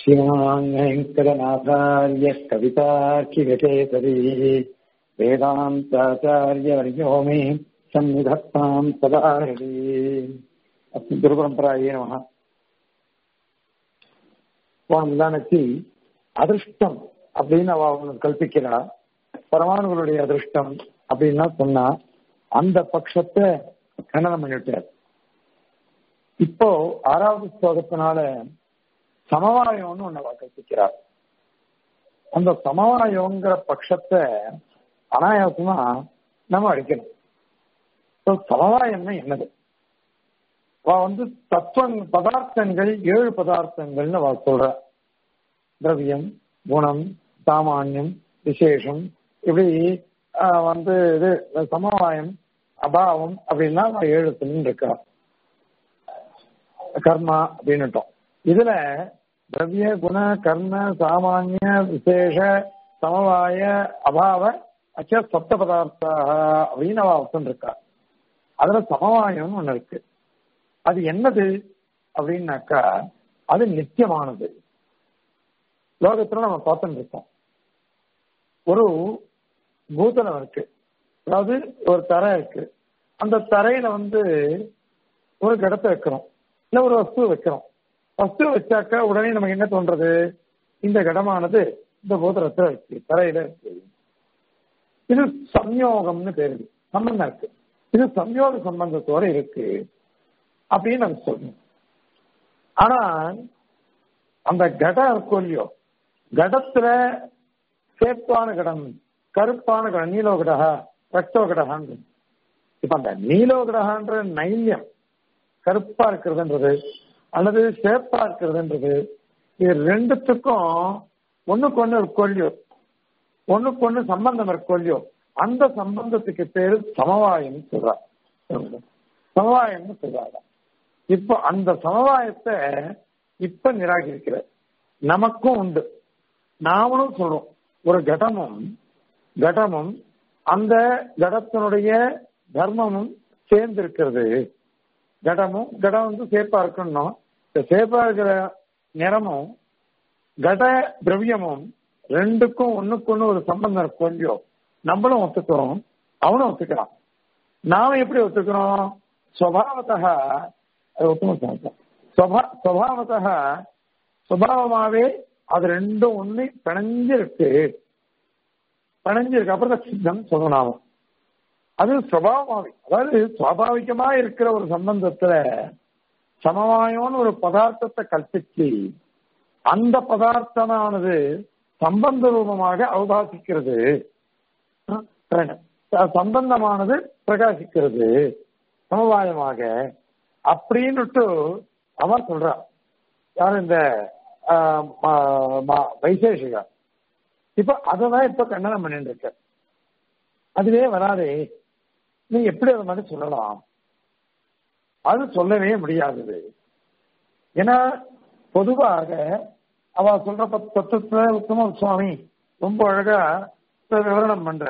श्रीमान् वेङ्कटनाथार्य कवितार्किगकेसरी वेदान्ताचार्यवर्यो मे सन्निधत्ताम् सदा हृदि अस्मि गुरुपरम्परायै नमः முந்தானத்தி அதிர்ஷ்டம் அப்படின்னு அவ அவனுக்கு கல்பிக்கிறா பரமாணுகளுடைய அதிர்ஷ்டம் அப்படின்னா சொன்னா அந்த பட்சத்தை கண்டனம் பண்ணிவிட்டார் இப்போ ஆறாவது ஸ்லோகத்தினால சமவாயம்னு ஒண்ணு அவ கற்பிக்கிறார் அந்த சமவாயங்கிற பட்சத்தை அனாயாசமா நம்ம அடிக்கணும் சமவாயம்னா என்னது அவ வந்து தத்துவம் பதார்த்தங்கள் ஏழு பதார்த்தங்கள்னு அவ சொல்ற திரவியம் குணம் சாமானியம் விசேஷம் இப்படி வந்து இது சமவாயம் அபாவம் அப்படின்னா ஏழு இருக்கா கர்மா அப்படின்னுட்டோம் இதுல திரவிய குண கர்ம சாமானிய விசேஷ சமவாய அபாவ அச்ச சப்த பதார்த்தா அப்படின்னு அவ அர்த்தம் இருக்கா அதுல சமவாயம்னு ஒண்ணு இருக்கு அது என்னது அப்படின்னாக்கா அது நித்தியமானது லோகத்துல நம்ம பார்த்துட்டு இருக்கோம் ஒரு பூதலம் இருக்கு அதாவது ஒரு தரை இருக்கு அந்த தரையில வந்து ஒரு கடத்தை வைக்கிறோம் இல்ல ஒரு வஸ்து வைக்கிறோம் வஸ்து வச்சாக்கா உடனே நமக்கு என்ன தோன்றது இந்த கடமானது இந்த பூதலத்துல இருக்கு தரையில இருக்கு இது சம்யோகம்னு பேரு சம்பந்தம் இருக்கு இது சம்யோக சம்பந்தத்தோட இருக்கு அப்படின்னு நம்ம சொல்லணும் ஆனா அந்த கடம் இருக்கும் இல்லையோ கடத்துல சேப்பான கடம் கருப்பான கடம் நீலோகடகா ரக்தோகடகான் இப்ப அந்த நீலோகடகான்ற நைல்யம் கருப்பா இருக்கிறதுன்றது அல்லது சேப்பா இருக்கிறதுன்றது இது ரெண்டுத்துக்கும் ஒண்ணுக்கு ஒண்ணு இருக்கொல்லியோ ஒண்ணுக்கு ஒண்ணு சம்பந்தம் இருக்கொல்லியோ அந்த சம்பந்தத்துக்கு பேரு சமவாயம் சொல்றா சமவாயம்னு சொல்றாங்க இப்ப அந்த சமவாயத்தை இப்ப நிராகரிக்கிற நமக்கும் உண்டு நாமளும் சொல்றோம் ஒரு கடமும் கடமும் அந்த கடத்தினுடைய தர்மமும் சேர்ந்து இருக்கிறது கடமும் கடம் வந்து சேப்பா இருக்கணும் இந்த சேப்பா இருக்கிற நிறமும் கட திரவியமும் ரெண்டுக்கும் ஒண்ணுக்கு ஒண்ணு ஒரு சம்பந்தம் இருக்கும் இல்லையோ நம்மளும் ஒத்துக்கிறோம் அவனும் ஒத்துக்கிறான் நாம எப்படி ஒத்துக்கிறோம் சுவாவத்தக சுவாவத்தக சுபாவமாவே அது ரெண்டும் ஒண்ணு பிணைஞ்சிருக்கு பிணைஞ்சிருக்கு அப்புறம் சித்தம் சொல்லணும் அது சுவாவமாவே அதாவது சுவாபாவிகமா இருக்கிற ஒரு சம்பந்தத்துல சமவாயம்னு ஒரு பதார்த்தத்தை கற்பிச்சு அந்த பதார்த்தமானது சம்பந்த ரூபமாக அவகாசிக்கிறது சம்பந்தமானது பிரகாசிக்கிறது சமவாயமாக அப்படின்னுட்டு அவன் சொல்றான் யார் இந்த வைசேஷிகா இப்ப அததான் இப்ப கண்டனம் பண்ணிட்டு இருக்க அதுவே வராதே நீ எப்படி அதை மாதிரி சொல்லலாம் அது சொல்லவே முடியாதது ஏன்னா பொதுவாக அவ சொல்ற தத்துவத்துல உத்தம சுவாமி ரொம்ப அழகா விவரணம் பண்ற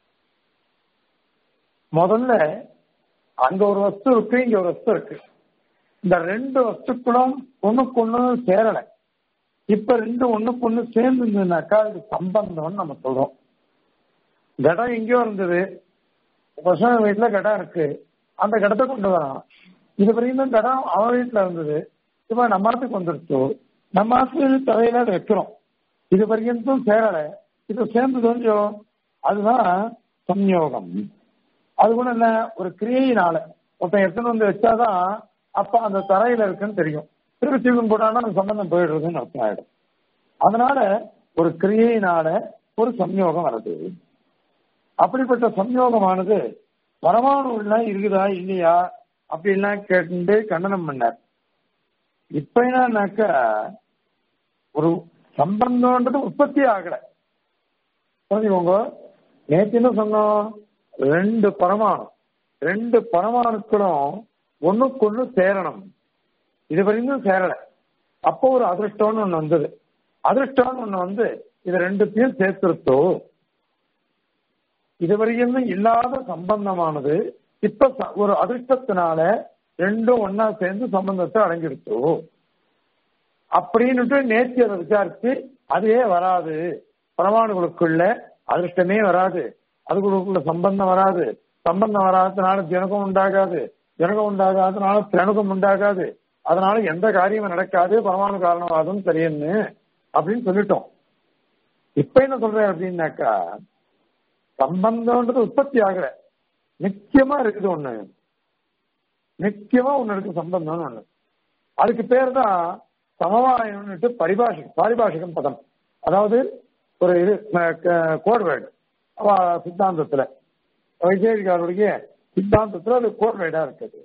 முதல்ல அங்க ஒரு வஸ்து இருக்கு இங்க ஒரு வஸ்து இருக்கு இந்த ரெண்டு வஸ்துக்களும் ஒண்ணுக்கு ஒண்ணு சேரல இப்ப ரெண்டு ஒண்ணுக்கு ஒண்ணு சேர்ந்துருந்ததுனாக்கா அது சம்பந்தம்னு நம்ம சொல்றோம் கடம் எங்கேயோ இருந்தது பசங்க வீட்டுல கடம் இருக்கு அந்த கடத்தை கொண்டு வரான் இது வரைக்கும் கடம் அவன் வீட்டுல இருந்தது இப்ப நம்ம ஆத்துக்கு வந்துருச்சு நம்ம ஆத்து தலையில வைக்கிறோம் இது வரைக்கும் சேரல இது சேர்ந்து கொஞ்சம் அதுதான் சம்யோகம் அது கூட என்ன ஒரு கிரியையினால ஒருத்தன் எடுத்துன்னு வந்து வச்சாதான் அப்ப அந்த தரையில இருக்குன்னு தெரியும் திருப்பி தூக்கம் போட்டான்னா அந்த சம்பந்தம் போயிடுறதுன்னு அர்த்தம் ஆயிடும் அதனால ஒரு கிரியையினால ஒரு சம்யோகம் வருது அப்படிப்பட்ட சம்யோகமானது பரமாணுலாம் இருக்குதா இல்லையா அப்படின்லாம் கேட்டு கண்டனம் பண்ணார் இப்ப என்னன்னாக்க ஒரு சம்பந்தம்ன்றது உற்பத்தி ஆகல புரிஞ்சுக்கோங்க நேற்று என்ன சொன்னோம் ரெண்டு பரமாணு ரெண்டு பரமாணுக்களும் ஒண்ணுக்கு ஒண்ணு சேரணும் இது வரைக்கும் சேரல அப்போ ஒரு அதிர்ஷ்டம்னு ஒண்ணு வந்தது அதிர்ஷ்டம்னு ஒண்ணு வந்து இது ரெண்டுத்தையும் சேர்த்துருத்தோ இதுவரையும் இல்லாத சம்பந்தமானது இப்ப ஒரு அதிர்ஷ்டத்தினால ரெண்டும் ஒன்னா சேர்ந்து சம்பந்தத்தை அடங்கிடுச்சு அப்படின்னுட்டு நேற்று அதை விசாரிச்சு அதுவே வராது பரமாணுகளுக்குள்ள அதிர்ஷ்டமே வராது அதுகளுக்குள்ள சம்பந்தம் வராது சம்பந்தம் வராததுனால ஜனகம் உண்டாகாது ஜனகம் உண்டாகாததுனால திரணகம் உண்டாகாது அதனால எந்த காரியமும் நடக்காது பரமாணு காரணவாதம் சரின்னு அப்படின்னு சொல்லிட்டோம் இப்ப என்ன சொல்றேன் அப்படின்னாக்கா சம்பந்தம்ன்றது உற்பத்தி ஆகல நிச்சயமா இருக்குது ஒண்ணு நிச்சயமா ஒண்ணு இருக்கு சம்பந்தம்னு ஒண்ணு அதுக்கு பேர் தான் சமவாயம்னுட்டு பரிபாஷிகம் பாரிபாஷிகம் பதம் அதாவது ஒரு இது கோட்வேர்டு அவ சித்தாந்தத்துல வைசேரிகாருடைய சித்தாந்தத்துல அது கோட்வேர்டா இருக்குது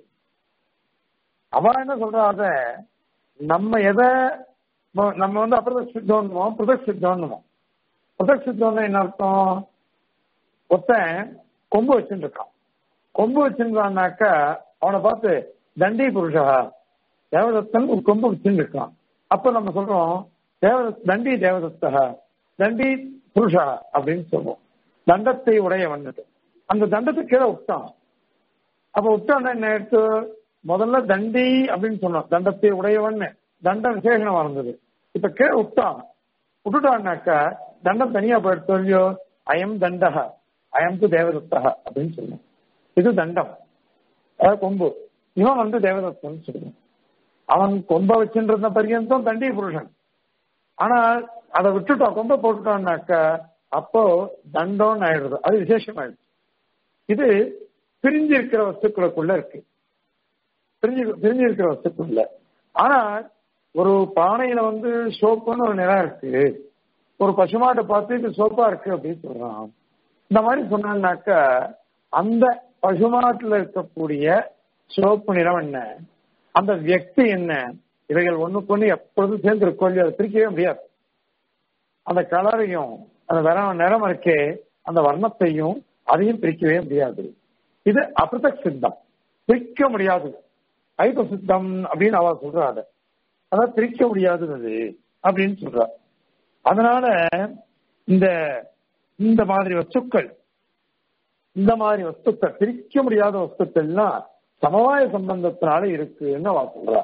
அவ என்ன சொல்றா அத நம்ம எதை நம்ம வந்து அப்புறம் சித்தோன்னுவோம் புதக் சித்தோன்னுவோம் புதக் சித்தோன்னு என்ன அர்த்தம் ஒருத்தன் கொம்பு வச்சுட்டு இருக்கான் கொம்பு வச்சிருந்தான்னாக்கா அவனை பார்த்து தண்டி புருஷா தேவதத்தன் ஒரு கொம்பு வச்சுட்டு இருக்கான் அப்ப நம்ம சொல்றோம் தேவத தண்டி தேவதத்தா தண்டி புருஷா அப்படின்னு சொல்லுவோம் தண்டத்தை உடையவன் அந்த தண்டத்தை கீழே விட்டான் அப்ப விட்டான் என்ன எடுத்து முதல்ல தண்டி அப்படின்னு சொன்னோம் தண்டத்தை உடையவன் தண்டம் விசேஷமா இருந்தது இப்ப கீழே விட்டான் விட்டுட்டான்னாக்கா தண்டம் தனியா போயிடுச்சு இல்லையோ அயம் தண்டக அயம் து தேவதத்தா அப்படின்னு சொல்லுவோம் இது தண்டம் அதாவது கொம்பு இவன் வந்து தேவதத்தன் சொல்லுவான் அவன் கொம்ப வச்சுருந்த பரியந்தம் தண்டி புருஷன் ஆனா அதை விட்டுட்டான் கொம்ப போட்டுட்டான்னாக்கா அப்போ தண்டம்னு ஆயிடுது அது விசேஷம் ஆயிடுச்சு இது பிரிஞ்சு இருக்கிற வஸ்துக்களுக்குள்ள இருக்கு பிரிஞ்சு பிரிஞ்சு இருக்கிற வஸ்துக்குள்ள ஆனா ஒரு பானையில வந்து சோப்புன்னு ஒரு நிறம் இருக்கு ஒரு பசுமாட்டை பார்த்து இது சோப்பா இருக்கு அப்படின்னு சொல்றான் இந்த மாதிரி சொன்னான்னாக்கா அந்த பசுமாட்டுல இருக்கக்கூடிய சிவப்பு நிறம் என்ன அந்த வியக்தி என்ன இவைகள் ஒண்ணுக்கு ஒண்ணு எப்பொழுதும் சேர்ந்து இருக்கோ இல்லையோ அதை பிரிக்கவே முடியாது அந்த கலரையும் அந்த வர நிறம் இருக்கே அந்த வர்ணத்தையும் அதையும் பிரிக்கவே முடியாது இது அபிரதக் சித்தம் பிரிக்க முடியாதது ஐப சித்தம் அப்படின்னு அவ சொல்றா அதை அதான் பிரிக்க முடியாதது அப்படின்னு சொல்றா அதனால இந்த இந்த மாதிரி வஸ்துக்கள் இந்த மாதிரி வஸ்துக்கள் பிரிக்க முடியாத வஸ்துக்கள்லாம் சமவாய சம்பந்தத்தினால இருக்குன்னு அவ சொல்றா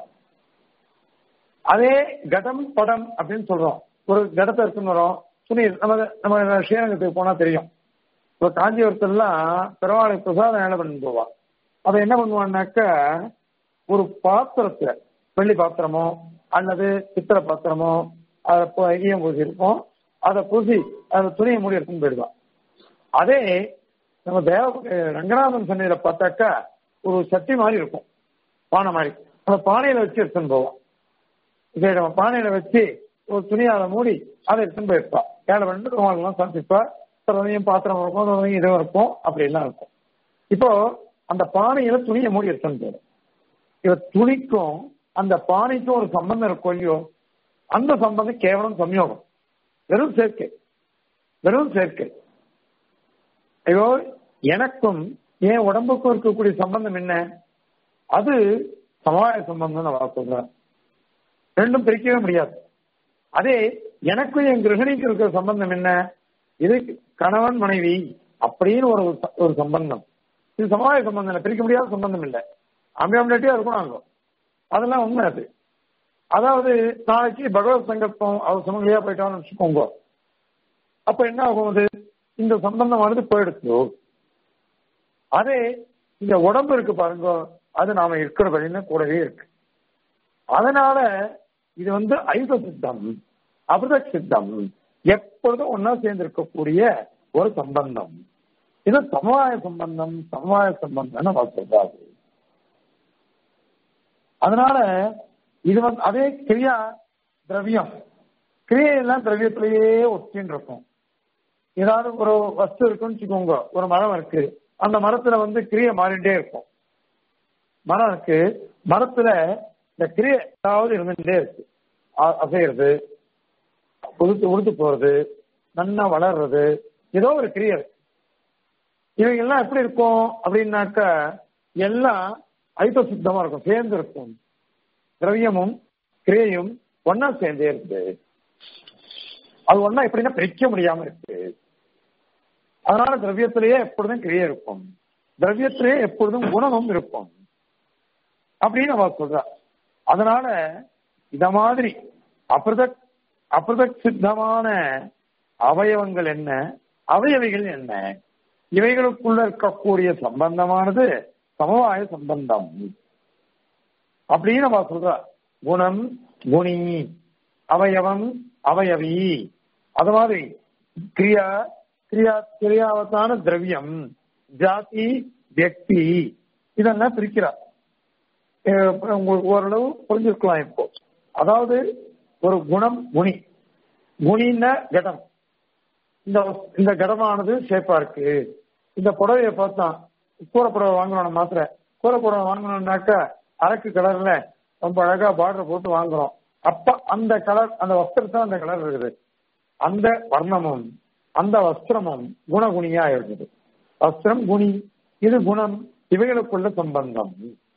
அதே கடம் படம் அப்படின்னு சொல்றோம் ஒரு கடத்தை இருக்குன்னு வரும் துணி நம்ம நம்ம ஸ்ரீரங்கத்துக்கு போனா தெரியும் இப்போ காஞ்சிபுரத்துலாம் பெருமாளை பிரசாதம் என்ன பண்ணி போவா அதை என்ன பண்ணுவான்னாக்க ஒரு பாத்திரத்துல வெள்ளி பாத்திரமோ அல்லது பித்தளை பாத்திரமோ அதை ஈயம் பூசி இருக்கும் அதை பூசி அந்த துணியை மூடி எடுத்துன்னு போயிடுவான் அதே நம்ம தேவ ரங்கநாதன் சன்னியில பார்த்தாக்கா ஒரு சட்டி மாதிரி இருக்கும் பானை மாதிரி அந்த பானையில வச்சு எடுத்துன்னு போவோம் இதை நம்ம பானையில வச்சு ஒரு துணியால மூடி அதை எடுத்துன்னு போயிருப்பா ஏழை பண்ணி ருமாலாம் சமைச்சிப்பா சிலதையும் பாத்திரம் இருக்கும் சிலதையும் இதுவும் இருக்கும் அப்படி எல்லாம் இருக்கும் இப்போ அந்த பானையில துணியை மூடி எடுத்துன்னு போயிடும் இவ துணிக்கும் அந்த பானைக்கும் ஒரு சம்பந்தம் இருக்கும் இல்லையோ அந்த சம்பந்தம் கேவலம் சம்யோகம் வெறும் சேர்க்கை வெறும் சேர்க்கை ஐயோ எனக்கும் என் உடம்புக்கும் இருக்கக்கூடிய சம்பந்தம் என்ன அது சமவாய சம்பந்தம் நான் சொல்றேன் ரெண்டும் பிரிக்கவே முடியாது அதே எனக்கும் என் கிரகணிக்கு இருக்கிற சம்பந்தம் என்ன இது கணவன் மனைவி அப்படின்னு ஒரு ஒரு சம்பந்தம் இது சமவாய சம்பந்தம் இல்லை பிரிக்க முடியாத சம்பந்தம் இல்லை அம்பியாமலேட்டியா இருக்கணும் அங்க அதெல்லாம் உண்மை அது அதாவது நாளைக்கு பகவத் சங்கல்பம் அவர் சமநிலையா போயிட்டான்னு வச்சுக்கோங்க அப்ப என்ன ஆகும் அது இந்த சம்பந்தமானது போயிடுச்சு அதே இந்த உடம்பு இருக்கு பாருங்க அது நாம இருக்கிற வழின்னு கூடவே இருக்கு அதனால இது வந்து ஐத சித்தம் அபிரத சித்தம் எப்பொழுதும் ஒன்னா சேர்ந்து இருக்கக்கூடிய ஒரு சம்பந்தம் இது சமவாய சம்பந்தம் சமவாய சம்பந்தம் சொல்றாரு அதனால இது வந்து அதே கிரியா திரவியம் கிரியையெல்லாம் திரவியத்திலேயே ஒட்டின்னு இருக்கும் ஏதாவது ஒரு வஸ்து இருக்குன்னு வச்சுக்கோங்க ஒரு மரம் இருக்கு அந்த மரத்துல வந்து கிரியை மாறிட்டே இருக்கும் மரம் இருக்கு மரத்துல இந்த கிரியை ஏதாவது இருந்துட்டே இருக்கு அசைறது உடுத்து உடுத்து போறது நன்னா வளர்றது ஏதோ ஒரு கிரியை இருக்கு இவைகள்லாம் எப்படி இருக்கும் அப்படின்னாக்கா எல்லாம் ஐத்த சுத்தமா இருக்கும் சேர்ந்து இருக்கும் திரவியமும் கிரியையும் ஒன்னா சேர்ந்தே இருக்கு அது ஒன்னா எப்படின்னா பிரிக்க முடியாம இருக்கு அதனால திரவியத்திலேயே எப்பொழுதும் கிரியை இருக்கும் திரவியத்திலேயே எப்பொழுதும் குணமும் இருக்கும் அப்படின்னு அவ சொல்றா அதனால இத மாதிரி அபிரதக் அபிரதக் சித்தமான அவயவங்கள் என்ன அவயவைகள் என்ன இவைகளுக்குள்ள இருக்கக்கூடிய சம்பந்தமானது சமவாய சம்பந்தம் அப்படின்னு நம்ம சொல்ற குணம் குணி அவயவம் அவயவி அது மாதிரி கிரியா கிரியா கிரியாவத்தான திரவியம் ஜாதி வியக்தி இதெல்லாம் பிரிக்கிறார் அஹ் உங்களுக்கு ஓரளவு புரிஞ்சிருக்கலாம் இப்போ அதாவது ஒரு குணம் குணி குணின்னா கடம் இந்த இந்த கடமானது ஷேப்பா இருக்கு இந்த புடவைய பார்த்தா கூரை புடவை வாங்கணும் மாத்திர கூரை புடவை வாங்கணும்னாக்கா அரக்கு கலர்ல ரொம்ப அழகா பார்டர் போட்டு வாங்குறோம் அப்ப அந்த கலர் அந்த வஸ்திரத்தான் அந்த கலர் இருக்குது அந்த வர்ணமும் அந்த வஸ்திரமும் குணகுணியா இருக்குது வஸ்திரம் குணி இது குணம் இவைகளுக்குள்ள சம்பந்தம்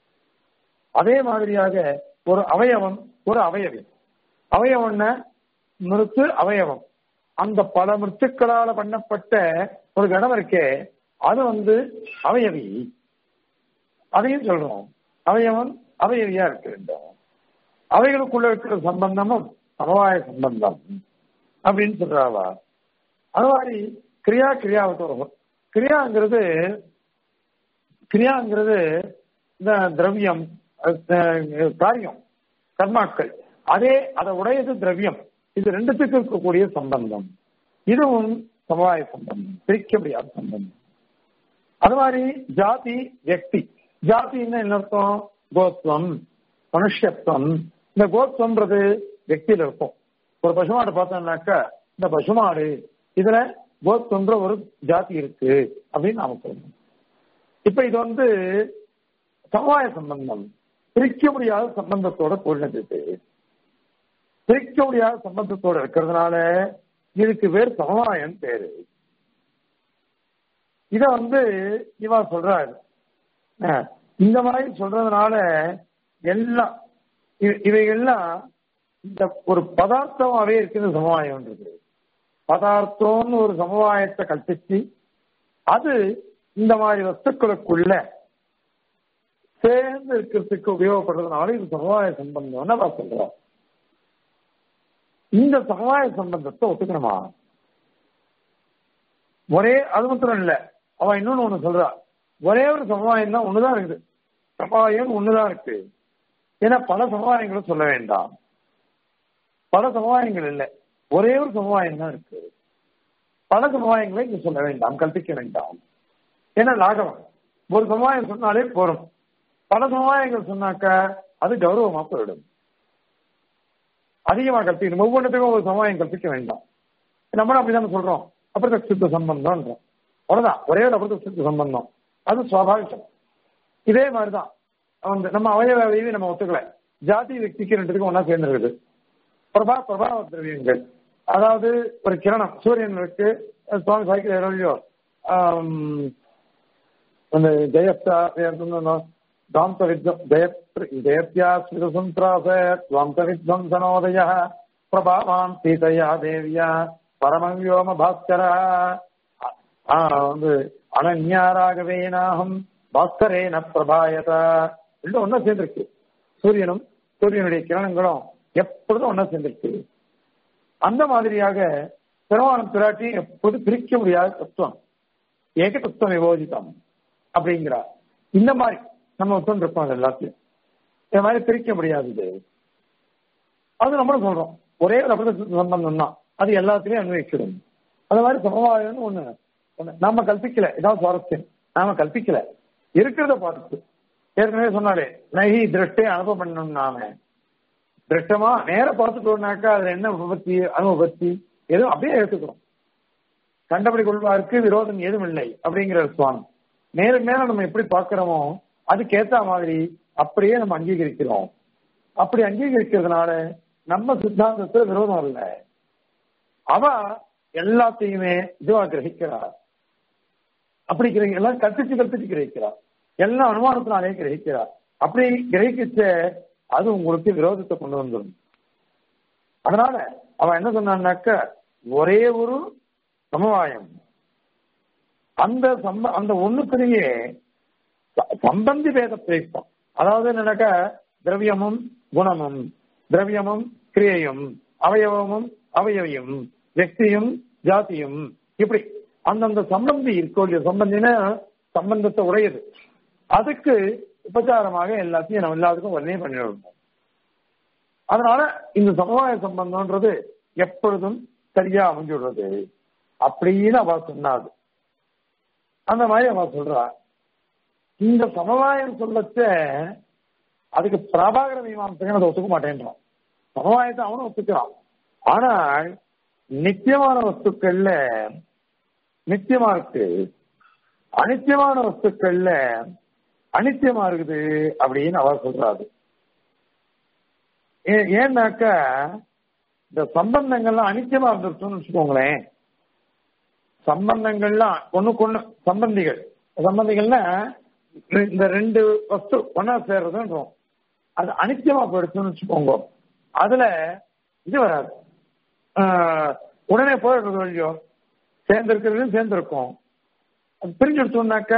அதே மாதிரியாக ஒரு அவயவம் ஒரு அவயவி அவயவம்னா மிருத்து அவயவம் அந்த பல மிருத்துக்களால பண்ணப்பட்ட ஒரு கடம் இருக்கே அது வந்து அவயவி அதையும் சொல்றோம் அவயவம் அவயவியா இருக்க வேண்டும் அவைகளுக்குள்ள இருக்கிற சம்பந்தமும் சமவாய சம்பந்தம் அப்படின்னு சொல்றாவா அது மாதிரி கிரியா கிரியாவத்து வரும் கிரியாங்கிறது கிரியாங்கிறது இந்த திரவியம் அஹ், காரியம் கர்மாக்கள் அதே அதை உடையது திரவியம் இது ரெண்டுத்துக்கு இருக்கக்கூடிய சம்பந்தம் இதுவும் சமவாய சம்பந்தம் பிரிக்க முடியாத சம்பந்தம் அது மாதிரி ஜாதி வியக்தி ஜாதின்னா என்ன அர்த்தம் கோத்வம் மனுஷத்துவம் இந்த கோத்வம்ன்றது வெக்தியில இருக்கும் ஒரு பசுமாடு பார்த்தோம்னாக்கா இந்த பசுமாடு இதுல கோத்வம்ன்ற ஒரு ஜாதி இருக்கு அப்படின்னு நாம சொல்லணும் இப்ப இது வந்து சமவாய சம்பந்தம் பிரிக்க முடியாத சம்பந்தத்தோட கூடினது இது பிரிக்க முடியாத சம்பந்தத்தோட இருக்கிறதுனால இதுக்கு பேர் சமவாயம் பேரு இத வந்து இவா சொல்றாரு அஹ், இந்த மாதிரி சொல்றதுனால எல்லாம் இ- இவைகள்லாம் இந்த ஒரு பதார்த்தமாவே இருக்குது சமவாயம்ன்றது பதார்த்தம்னு ஒரு சமவாயத்தை கற்பிச்சு அது இந்த மாதிரி வஸ்துக்களுக்குள்ள சேர்ந்து இருக்கிறதுக்கு உபயோகப்படுறதுனால இது சமவாய சம்பந்தம்னு அவ சொல்றா இந்த சமவாய சம்பந்தத்தை ஒத்துக்கணுமா ஒரே அது மாத்திரம் இல்ல அவ இன்னொன்னு ஒண்ணு சொல்றா ஒரே ஒரு சமவாயம் தான் ஒண்ணுதான் இருக்குது சமவாயம் ஒண்ணுதான் இருக்கு ஏன்னா பல சமவாயங்களும் சொல்ல வேண்டாம் பல சமவாயங்கள் இல்லை ஒரே ஒரு சமவாயம் தான் இருக்கு பல சமவாயங்களை இங்க சொல்ல வேண்டாம் கற்பிக்க வேண்டாம் ஏன்னா லாகவம் ஒரு சமவாயம் சொன்னாலே போரும் பல சமவாயங்கள் சொன்னாக்க அது கௌரவமா போயிடும் அதிகமா கற்பிக்கணும் ஒவ்வொன்றுத்துக்கும் ஒரு சமவாயம் கற்பிக்க வேண்டாம் நம்மளும் அப்படிதான் சொல்றோம் அப்புறத்த சித்த சம்பந்தம்ன்றோம் அவ்வளவுதான் ஒரே ஒரு அப்புறத்த சித்த சம்பந்தம் அது சுவாபாவிகம் இதே மாதிரிதான் அந்த நம்ம அவயவையை நம்ம ஒத்துக்கல ஜாதி వ్యక్తిக்கு ரெண்டுத்துக்கும் ஒன்னா சேர்ந்துருக்குது பிரபா பிரபாவ திரவியங்கள் அதாவது ஒரு கிரணம் சூரியன் இருக்கு சுவாமி சாய்க்கிற இல்லையோ அந்த ஜெயப்தா தாந்த வித்வம் ஜெயப் ஜெயத்யா ஸ்மிருசந்திராச துவாந்த வித்வம்சனோதய பிரபாவான் சீதையா தேவியா பரமம் வ்யோம பாஸ்கரா ஆ, வந்து அனன்யாராகவேனாகம் பாஸ்கரேன பிரபாயதா ரெண்டும் ஒன்னா சேர்ந்திருக்கு சூரியனும் சூரியனுடைய கிரணங்களும் எப்பொழுதும் ஒன்னா சேர்ந்திருக்கு அந்த மாதிரியாக பெருமானம் பிராட்டி எப்போது பிரிக்க முடியாத தத்துவம் ஏக தத்துவம் விவோதிதம் அப்படிங்கிறார் இந்த மாதிரி நம்ம ஒத்துன்னு இருப்போம் அது எல்லாத்தையும் இந்த மாதிரி பிரிக்க முடியாதது அது நம்மளும் சொல்றோம் ஒரே ஒரு அபிரத சம்பந்தம் தான் அது எல்லாத்துலயும் அன்வயிச்சிடும் அது மாதிரி சமவாயம்னு ஒண்ணு ஒண்ணு நாம கல்பிக்கல இதான் சுவாரஸ்யம் நாம கல்பிக்கல இருக்கிறத பார்த்து ஏற்கனவே சொன்னாலே நகி திருஷ்டே அனுபவம் பண்ணணும் நாம திருஷ்டமா நேர பார்த்துட்டோம்னாக்கா அதுல என்ன விபத்தி அனுபவத்தி எதுவும் அப்படியே எடுத்துக்கிறோம் கண்டபடி கொள்வாருக்கு விரோதம் ஏதும் இல்லை அப்படிங்கிற சுவாமி நேருக்கு நேரம் நம்ம எப்படி பார்க்கிறோமோ அதுக்கேத்த மாதிரி அப்படியே நம்ம அங்கீகரிக்கிறோம் அப்படி அங்கீகரிக்கிறதுனால நம்ம சித்தாந்தத்துல விரோதம் இல்லை அவ எல்லாத்தையுமே இதுவா கிரகிக்கிறார் அப்படி கிரகி எல்லாம் கற்பிச்சு கற்பிச்சு கிரகிக்கிறார் எல்லாம் அனுமானத்தினாலே கிரகிக்கிறார் அப்படி கிரகிச்ச அது உங்களுக்கு விரோதத்தை கொண்டு வந்துடும் அதனால அவன் என்ன சொன்னான்னாக்க ஒரே ஒரு சமவாயம் அந்த சம்ப அந்த ஒண்ணுக்குள்ளேயே ச- சம்பந்தி பேத பிரேசம் அதாவது என்னன்னாக்க திரவியமும் குணமும் திரவியமும் கிரியையும் அவயவமும் அவயவியும் வெக்தியும் ஜாதியும் இப்படி அந்தந்த சம்பந்தி இருக்கோ இல்லையோ சம்பந்தினா சம்பந்தத்தை உடையது அதுக்கு உபச்சாரமாக எல்லாத்தையும் நம்ம எல்லாத்துக்கும் உடனே பண்ணிடணும் அதனால இந்த சமுதாய சம்பந்தம்ன்றது எப்பொழுதும் சரியா அமைஞ்சுடுறது அப்படின்னு அவ சொன்னாது அந்த மாதிரி அவ சொல்றா இந்த சமுதாயம் சொல்லச்ச அதுக்கு பிரபாகர மீமாசகன் அதை ஒத்துக்க மாட்டேன்றான் சமுதாயத்தை அவனும் ஒத்துக்கிறான் ஆனால் நித்தியமான வஸ்துக்கள்ல நித்தியமா இருக்கு அனித்தியமான வஸ்துக்கள்ல அனித்தியமா இருக்குது அப்படின்னு அவர் சொல்றாரு ஏன்னாக்க இந்த சம்பந்தங்கள்லாம் அனித்தியமா இருந்துருச்சுன்னு வச்சுக்கோங்களேன் சம்பந்தங்கள்லாம் ஒண்ணுக்கு ஒண்ணு சம்பந்திகள் சம்பந்திகள்னா இந்த ரெண்டு வஸ்து ஒன்னா சேர்றதுன்றோம் அது அனித்தியமா போயிடுச்சுன்னு வச்சுக்கோங்க அதுல இது வராது உடனே போயிடுறது வழியோ சேர்ந்திருக்கிறதும் சேர்ந்திருக்கும் அது பிரிஞ்சு எடுத்தோம்னாக்க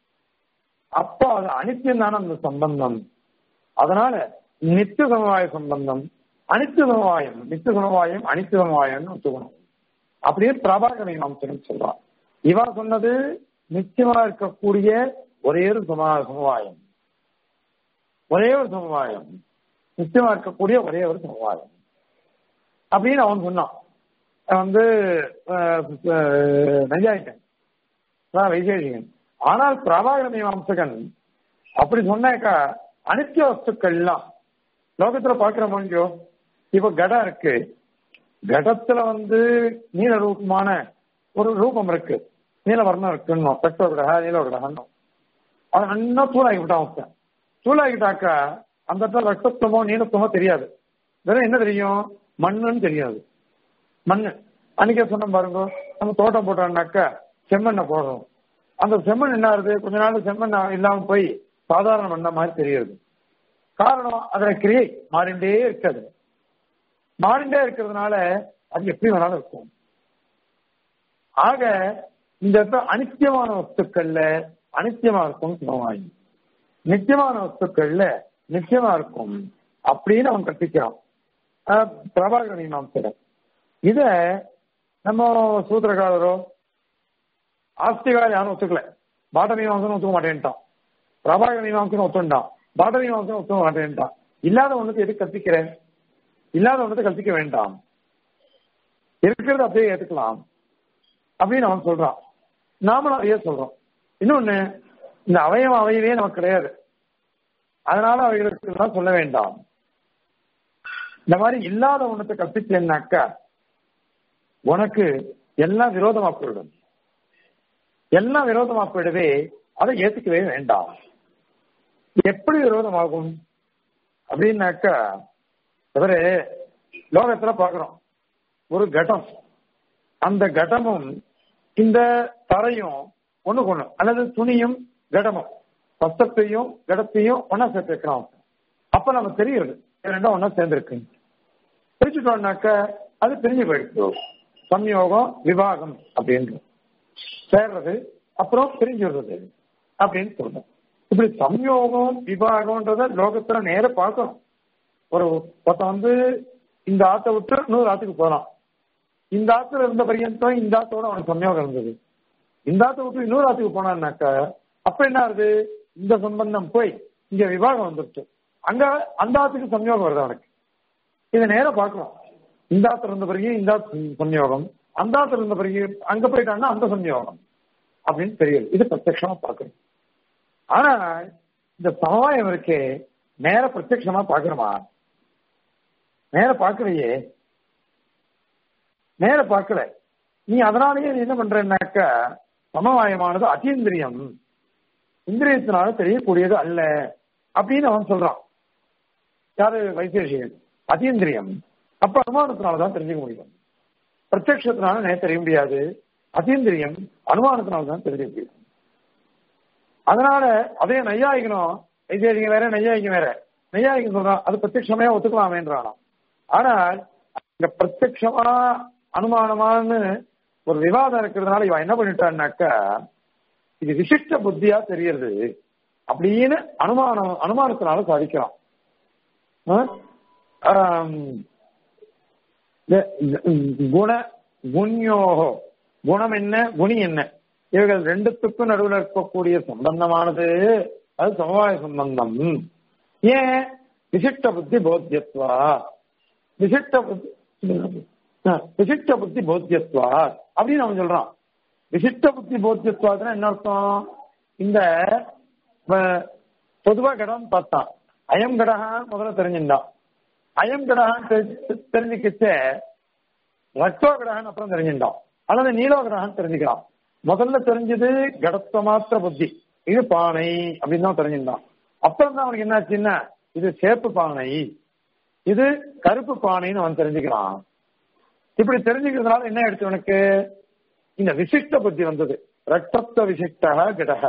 அப்போ அது அனித்தியம் தானே அந்த சம்பந்தம் அதனால நித்திய சமவாய சம்பந்தம் அனித்திய சமவாயம் நித்திய சமவாயம் அனித்திய சமவாயம்னு வச்சுக்கணும் அப்படியே பிரபாகர மீமாம்சகன் சொல்றான் இவா சொன்னது நிச்சயமா இருக்கக்கூடிய ஒரே ஒரு சமா சமவாயம் ஒரே ஒரு சமவாயம் நிச்சயமா இருக்கக்கூடிய ஒரே ஒரு சமவாயம் அப்படின்னு அவன் சொன்னான் வந்து நையாயிக்கன் வைசேஷிகன் ஆனால் பிரபாகர மீமாம்சகன் அப்படி சொன்னாக்கா அனித்திய வஸ்துக்கள்லாம் லோகத்துல பாக்குற முடியோ இப்ப கடம் இருக்கு கடத்துல வந்து நீல ரூபமான ஒரு ரூபம் இருக்கு நீலவர்ணம் இருக்குன்னு பெட்ரோல் கிரக நீல கிரகம் அது அண்ணா தூளாகி விட்டான் ஒருத்தன் தூளாகிட்டாக்கா அந்த இடத்துல ரத்தத்துவமோ நீளத்துவமோ தெரியாது வெறும் என்ன தெரியும் மண்ணுன்னு தெரியாது மண்ணு அன்னைக்கே சொன்ன பாருங்க நம்ம தோட்டம் போட்டோம்னாக்கா செம்மண்ணை போடுறோம் அந்த செம்மண் என்ன ஆகுது கொஞ்ச நாள் செம்மண் இல்லாம போய் சாதாரண மண்ண மாதிரி தெரியுது காரணம் அதுல கிரியை மாறிண்டே இருக்காது மாறிண்டே இருக்கிறதுனால அது எப்படி வேணாலும் இருக்கும் ஆக இந்த இடத்துல அனித்தியமான வஸ்துக்கள்ல அனித்தியமா இருக்கும் சுகமாயி நித்தியமான வஸ்துக்கள்ல நிச்சயமா இருக்கும் அப்படின்னு அவன் கற்பிக்கிறான் பிரபாகர மீமாம்சகர் இத நம்ம சூத்திரகாரரோ ஆஸ்திகார் யாரும் ஒத்துக்கல பாட்ட மீமாம்சம் ஒத்துக்க மாட்டேன்ட்டான் பிரபாகர மீமாம்சம் ஒத்துண்டான் பாட்ட மீமாம்சம் ஒத்துக்க மாட்டேன்ட்டான் இல்லாத ஒண்ணுக்கு எது கற்பிக்கிறேன் இல்லாத ஒன்றத்தை கற்பிக்க வேண்டாம் இருக்கிறத அப்படியே ஏத்துக்கலாம் அப்படின்னு அவன் சொல்றான் நாமளும் அதையே சொல்றோம் இன்னொன்னு இந்த அவயம் அவையவே நமக்கு கிடையாது அதனால அவைகளுக்கு எல்லாம் சொல்ல வேண்டாம் இந்த மாதிரி இல்லாத ஒன்றத்தை கற்பிச்சேன்னாக்கா உனக்கு எல்லாம் விரோதமா போயிடும் எல்லாம் விரோதமா போயிடவே அதை ஏத்துக்கவே வேண்டாம் எப்படி விரோதமாகும் அப்படின்னாக்கா இவரு லோகத்துல பாக்குறோம் ஒரு கடம் அந்த கடமும் இந்த தரையும் ஒண்ணுக்கு ஒண்ணு அல்லது துணியும் கடமும் பத்தத்தையும் கடத்தையும் ஒன்னா சேர்த்து வைக்கிறோம் அப்ப நம்ம தெரியுது ரெண்டும் ஒன்னா சேர்ந்துருக்கு பிரிச்சுட்டோம்னாக்க அது பிரிஞ்சு போயிடுச்சு சம்யோகம் விவாகம் அப்படின்னு சேர்றது அப்புறம் பிரிஞ்சு விடுறது அப்படின்னு சொல்றோம் இப்படி சம்யோகம் விவாகம்ன்றத லோகத்துல நேர பார்க்கணும் ஒரு ஒருத்தன் வந்து இந்த ஆத்தை விட்டு இன்னொரு ஆத்துக்கு போறான் இந்த ஆத்துல இருந்த பரியந்தம் இந்த ஆத்தோட அவனுக்கு சம்யோகம் இருந்தது இந்த ஆத்தை விட்டு இன்னொரு ஆத்துக்கு போனான்னாக்க அப்ப என்ன ஆகுது இந்த சம்பந்தம் போய் இங்க விவாகம் வந்துருச்சு அங்க அந்த ஆத்துக்கு சம்யோகம் வருது அவனுக்கு இதை நேரம் பார்க்கலாம் இந்த ஆத்துல இருந்த பிறகு இந்த ஆத்து சம்யோகம் அந்த ஆத்துல இருந்த பிறகு அங்க போயிட்டான்னா அந்த சம்யோகம் அப்படின்னு தெரியுது இது பிரத்யட்சமா பார்க்கணும் ஆனா இந்த சமவாயம் இருக்கே நேர பிரத்யட்சமா பாக்குறோமா நேர பார்க்கலையே நேர பார்க்கல நீ அதனாலேயே நீ என்ன பண்றன்னாக்கா சமவாயமானது அத்தீந்திரியம் இந்திரியத்தினால தெரியக்கூடியது அல்ல அப்படின்னு அவன் சொல்றான் யாரு வைசேஷிகன் அத்தீந்திரியம் அப்ப அனுமானத்தினாலதான் தெரிஞ்சுக்க முடியும் பிரத்யட்சத்தினால நேரம் தெரிய முடியாது அத்தீந்திரியம் அனுமானத்தினால தான் தெரிஞ்சுக்க முடியும் அதனால அதே நையாயிக்கணும் வைசேஷிகம் வேற நையாயிக்கம் வேற நையாயிக்கம் சொல்றான் அது பிரத்யட்சமே ஒத்துக்கலாமேன்றானாம் ஆனால் இந்த பிரத்யட்சமா அனுமானமானு ஒரு விவாதம் இருக்கிறதுனால இவன் என்ன பண்ணிட்டான்னாக்கா இது விசிஷ்ட புத்தியா தெரியறது அப்படின்னு அனுமானம் அனுமானத்தினால சாதிக்கிறான் குண குண்யோகோ குணம் என்ன குணி என்ன இவர்கள் ரெண்டுத்துக்கும் நடுவில் இருக்கக்கூடிய சம்பந்தமானது அது சமவாய சம்பந்தம் ஏன் விசிஷ்ட புத்தி போத்தியத்வா விசிஷ்ட புத்தி விசிஷ்ட புத்தி போத்தியத்வா அப்படின்னு அவன் சொல்றான் விசிஷ்ட புத்தி போத்தியத்வாதுன்னா என்ன அர்த்தம் இந்த பொதுவா கடம் பார்த்தான் அயம் கடகான் முதல்ல தெரிஞ்சுட்டான் அயம் கடகான் தெரிஞ்சுக்கிச்ச ரத்தோ கடகான் அப்புறம் தெரிஞ்சுட்டான் அல்லது நீலோ கடகான் தெரிஞ்சுக்கிறான் முதல்ல தெரிஞ்சது கடத்த மாத்திர புத்தி இது பானை அப்படின்னு தான் தெரிஞ்சுட்டான் அப்புறம் தான் அவனுக்கு என்னாச்சுன்னா இது சேப்பு பானை இது கருப்பு பானைன்னு அவன் தெரிஞ்சுக்கிறான் இப்படி தெரிஞ்சுக்கிறதுனால என்ன எடுத்து உனக்கு இந்த விசிஷ்ட புத்தி வந்தது ரத்தத்த விசிஷ்டா கிடக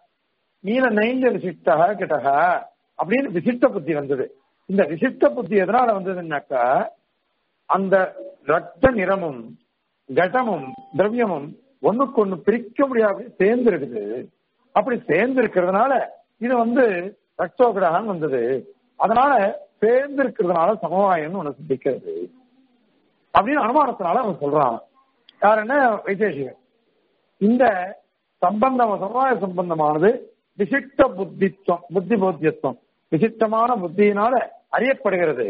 நீல நைஞ்ச விசிஷ்டா கிடக அப்படின்னு விசிஷ்ட புத்தி வந்தது இந்த விசிஷ்ட புத்தி எதனால வந்ததுன்னாக்கா அந்த ரத்த நிறமும் கடமும் திரவியமும் ஒண்ணுக்கு ஒண்ணு பிரிக்க முடியாது சேர்ந்து இருக்குது அப்படி சேர்ந்து இருக்கிறதுனால இது வந்து ரக்தோகிரகம் வந்தது அதனால சேர்ந்து இருக்கிறதுனால சமவாயம்னு ஒண்ணு சிந்திக்கிறது அப்படின்னு அனுமானத்தினால அவன் சொல்றான் யார் என்ன வைசேஷிகர் இந்த சம்பந்தம் சமவாய சம்பந்தமானது விசிஷ்ட புத்தித்வம் புத்தி போத்தியத்துவம் விசிஷ்டமான புத்தியினால அறியப்படுகிறது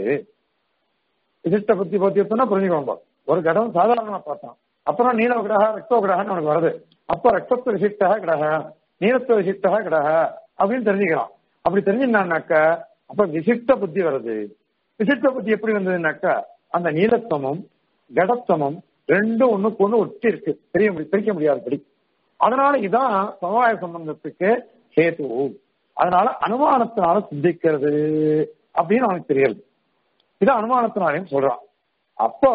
விசிஷ்ட புத்தி போத்தியத்துவம்னா புரிஞ்சுக்கோங்க ஒரு கடம் சாதாரணமா பார்த்தான் அப்புறம் நீல கிரக ரக்தோ கிரகன்னு உனக்கு வருது அப்ப ரத்தத்து விசிஷ்டா கிரக நீலத்துவ விசிஷ்டா கிரக அப்படின்னு தெரிஞ்சுக்கிறான் அப்படி தெரிஞ்சுனாக்க அப்ப விசிஷ்ட புத்தி வருது விசிஷ்ட புத்தி எப்படி வந்ததுனாக்கா அந்த நீலத்துவமும் கடத்துவமும் ரெண்டும் ஒண்ணுக்கு ஒண்ணு ஒட்டி இருக்கு தெரிய பிரிக்க முடியாதபடி அதனால இதான் சமவாய சம்பந்தத்துக்கு ஹேது அதனால அனுமானத்தினால சித்திக்கிறது அப்படின்னு அவனுக்கு தெரியாது இது அனுமானத்தினாலையும் சொல்றான் அப்போ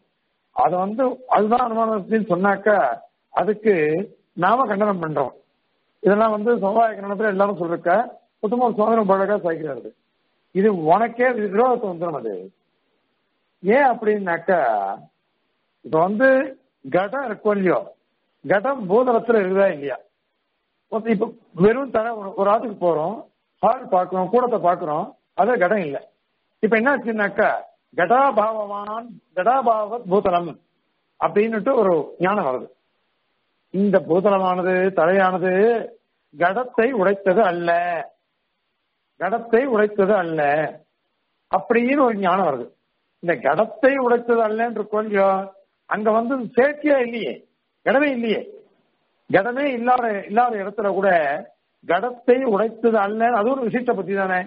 அத வந்து அதுதான் அனுமானத்தின்னு சொன்னாக்கா அதுக்கு நாம கண்டனம் பண்றோம் இதெல்லாம் வந்து சமுதாய கண்டனத்துல எல்லாரும் சொல்லிருக்க குடும்ப சுதந்திரம் பழக சாய்க்கிறது இது உனக்கே விரோதத்தை வந்துடும் அது ஏன் அப்படின்னாக்கா இப்ப வந்து கடம் இருக்கும் இல்லையோ கடம் பூதளத்துல இருக்குதா இல்லையா இப்ப வெறும் தர ஒரு ஆத்துக்கு போறோம் ஹால் பாக்குறோம் கூடத்தை பாக்குறோம் அது கடம் இல்லை இப்ப என்ன ஆச்சுன்னாக்கா கடாபாவமான் கடாபாவ பூதலம் அப்படின்னுட்டு ஒரு ஞானம் வருது இந்த பூதலமானது தலையானது கடத்தை உடைத்தது அல்ல கடத்தை உடைத்தது அல்ல அப்படின்னு ஒரு ஞானம் வருது இந்த கடத்தை உடைத்தது அல்லன்ற கொஞ்சம் அங்க வந்து சேர்க்கையா இல்லையே கடமே இல்லையே கடமே இல்லாத இல்லாத இடத்துல கூட கடத்தை உடைத்தது அல்ல அது ஒரு விசிஷ்ட பத்தி தானே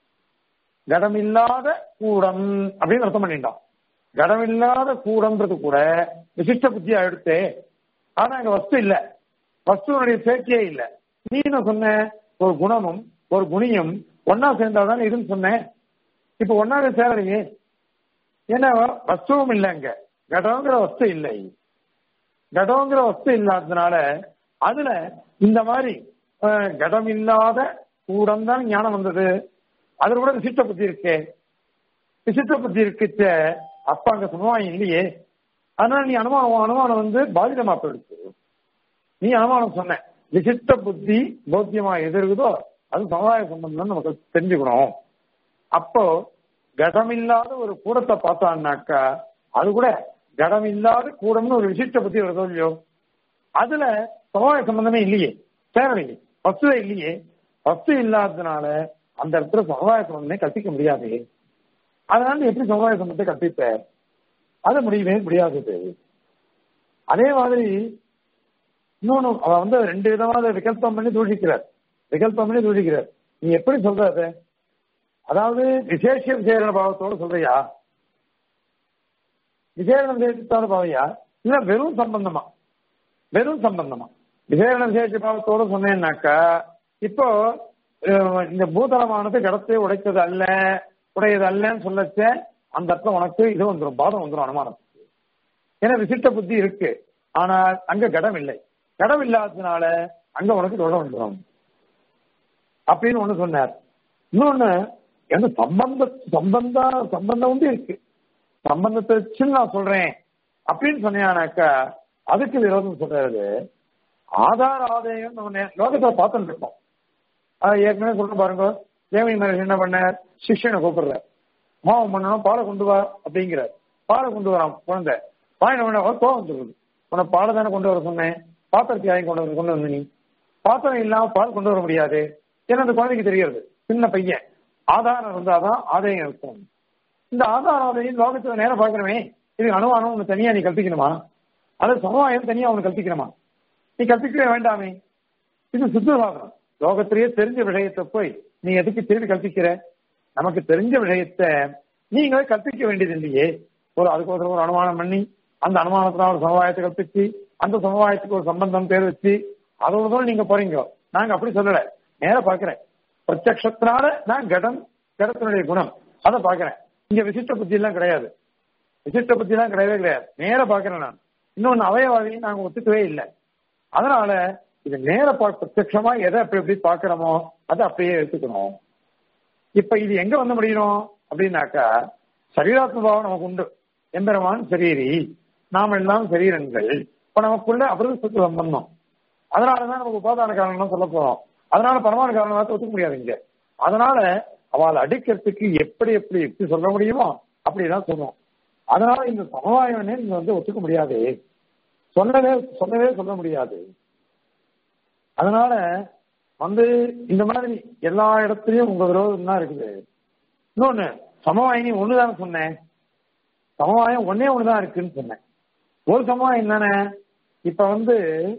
கடமில்லாத கூடம் அப்படின்னு அர்த்தம் பண்ணிட்டான் கடமில்லாத கூடம்ன்றது கூட விசிஷ்ட புத்தியா எடுத்தே ஆனா அங்க வஸ்து இல்ல வஸ்துவனுடைய சேர்க்கையே இல்ல நீ என்ன சொன்ன ஒரு குணமும் ஒரு குணியும் ஒன்னா சேர்ந்தாதான் இதுன்னு சொன்னேன் இப்ப ஒன்னாக சேரலையே ஏன்னா வஸ்துவும் இல்லை அங்க கடங்கிற வஸ்து இல்லை கடங்கிற வஸ்து இல்லாததுனால அதுல இந்த மாதிரி கடம் இல்லாத கூடம் தான் ஞானம் வந்தது அதுல கூட விசிஷ்ட புத்தி இருக்கே விசிஷ்ட புத்தி இருக்குச்ச அப்ப அங்க சமவாயம் இல்லையே அதனால நீ அனுமானம் அனுமானம் வந்து பாதிதமா போயிடுச்சு நீ அனுமானம் சொன்ன விசிஷ்ட புத்தி போத்தியமா எது இருக்குதோ அது சமுதாய சம்பந்தம் நமக்கு தெரிஞ்சுக்கணும் அப்போ கடமில்லாத ஒரு கூடத்தை பார்த்தான்னாக்கா அது கூட கடமில்லாத கூடம்னு ஒரு விசிஷ்ட புத்தி வருதோ இல்லையோ அதுல சமுதாய சம்பந்தமே இல்லையே தேவையில்லை வஸ்துவே இல்லையே வஸ்து இல்லாததுனால அந்த இடத்துல சமுதாய சம்பந்தமே கற்பிக்க முடியாது அதனால எப்படி சமுதாய சம்பந்தத்தை கற்பிப்ப அது முடியவே முடியாதது அதே மாதிரி இன்னொன்னு அவ வந்து ரெண்டு விதமா அதை விகல்பம் பண்ணி தூஷிக்கிறார் விகல்பம் பண்ணி தூஷிக்கிறார் நீ எப்படி சொல்ற அது அதாவது விசேஷ விசேஷ பாவத்தோட சொல்றியா விசேஷ விசேஷத்தோட பாவையா இல்ல வெறும் சம்பந்தமா வெறும் சம்பந்தமா விசேஷ விசேஷ பாவத்தோட சொன்னேன்னாக்கா இப்போ இந்த பூதளமானது கடத்தை உடைத்தது அல்ல உடையது அல்லன்னு சொல்லச்ச அந்த இடத்துல உனக்கு இது வந்துடும் பாதம் வந்துடும் அனுமானத்துக்கு ஏன்னா விசிட்ட புத்தி இருக்கு ஆனால் அங்க கடம் இல்லை கடம் இல்லாததுனால அங்க உனக்கு தொட வந்துடும் அப்படின்னு ஒண்ணு சொன்னார் இன்னொன்னு எந்த சம்பந்த சம்பந்த சம்பந்தம் வந்து இருக்கு சம்பந்தத்தை வச்சு நான் சொல்றேன் அப்படின்னு சொன்னாக்கா அதுக்கு விரோதம் சொல்றது ஆதார ஆதாயம் நம்ம லோகத்தை பார்த்துட்டு இருக்கோம் ஏற்கனவே சொல்ற பாருங்க தேவனி மகர்ஷி என்ன பண்ண சிஷ்யனை கூப்பிடுற மாவம் பண்ணணும் பாலை கொண்டு வா அப்படிங்கிறார் பாலை கொண்டு வரான் குழந்தை வாங்கின உடனே அவன் கோவம் வந்துருது உன்னை பாலை தானே கொண்டு வர சொன்னேன் பாத்திரத்தை வாங்கி கொண்டு வந்து கொண்டு வந்து நீ பாத்திரம் இல்லாம பால் கொண்டு வர முடியாது ஏன்னா அந்த குழந்தைக்கு தெரியாது சின்ன பையன் ஆதாரம் இருந்தாதான் ஆதாயம் இருக்கும் இந்த ஆதாரம் ஆதாயம் லோகத்துல நேரம் பார்க்கணுமே இது அனுமானம் ஒண்ணு தனியா நீ கல்பிக்கணுமா அது சமவாயம் தனியா ஒண்ணு கல்பிக்கணுமா நீ கல்பிக்கவே வேண்டாமே இது சுத்தசாதனம் லோகத்திலேயே தெரிஞ்ச விஷயத்தை போய் நீ எதுக்கு திரும்பி கல்பிக்கிற நமக்கு தெரிஞ்ச விஷயத்த நீங்களே கற்பிக்க வேண்டியது இல்லையே ஒரு அதுக்கோசரம் ஒரு அனுமானம் பண்ணி அந்த அனுமானத்தினால ஒரு சமுதாயத்தை கற்பிச்சு அந்த சமுதாயத்துக்கு ஒரு சம்பந்தம் பேர் வச்சு அதோட தான் நீங்க போறீங்க நாங்க அப்படி சொல்லல நேர பாக்குறேன் பிரத்யக்ஷத்தினால நான் கடம் கடத்தினுடைய குணம் அதை பாக்குறேன் இங்க விசிஷ்ட புத்தி எல்லாம் கிடையாது விசிஷ்ட புத்தி எல்லாம் கிடையவே கிடையாது நேர பாக்குறேன் நான் இன்னொன்னு அவயவாதியும் நாங்க ஒத்துக்கவே இல்லை அதனால இது நேர பா பிரத்யமா எதை அப்படி எப்படி பாக்குறோமோ அதை அப்படியே எடுத்துக்கணும் இப்ப இது எங்க வந்து முடியணும் அப்படின்னாக்கா சரீராத்மபாவம் நமக்கு உண்டு எம்பெருமான் சரீரி நாம் எல்லாம் சரீரங்கள் இப்ப நமக்குள்ள அபிரத சுத்து சம்பந்தம் அதனாலதான் நமக்கு உபாதான காரணம் சொல்ல போறோம் அதனால பரமான காரணத்தை ஒத்துக்க முடியாது இங்க அதனால அவளை அடிக்கிறதுக்கு எப்படி எப்படி எப்படி சொல்ல முடியுமோ அப்படிதான் சொல்லுவோம் அதனால இந்த சமவாயம் நீங்க வந்து ஒத்துக்க முடியாது சொல்லவே சொல்லவே சொல்ல முடியாது அதனால வந்து இந்த மாதிரி எல்லா இடத்துலயும் உங்க விரோதம் தான் இருக்குது இன்னொன்னு சமவாயினி ஒண்ணுதானே சொன்னேன் சமவாயம் ஒன்னே ஒண்ணுதான் இருக்குன்னு சொன்னேன் ஒரு சமவாயம் தானே இப்ப வந்து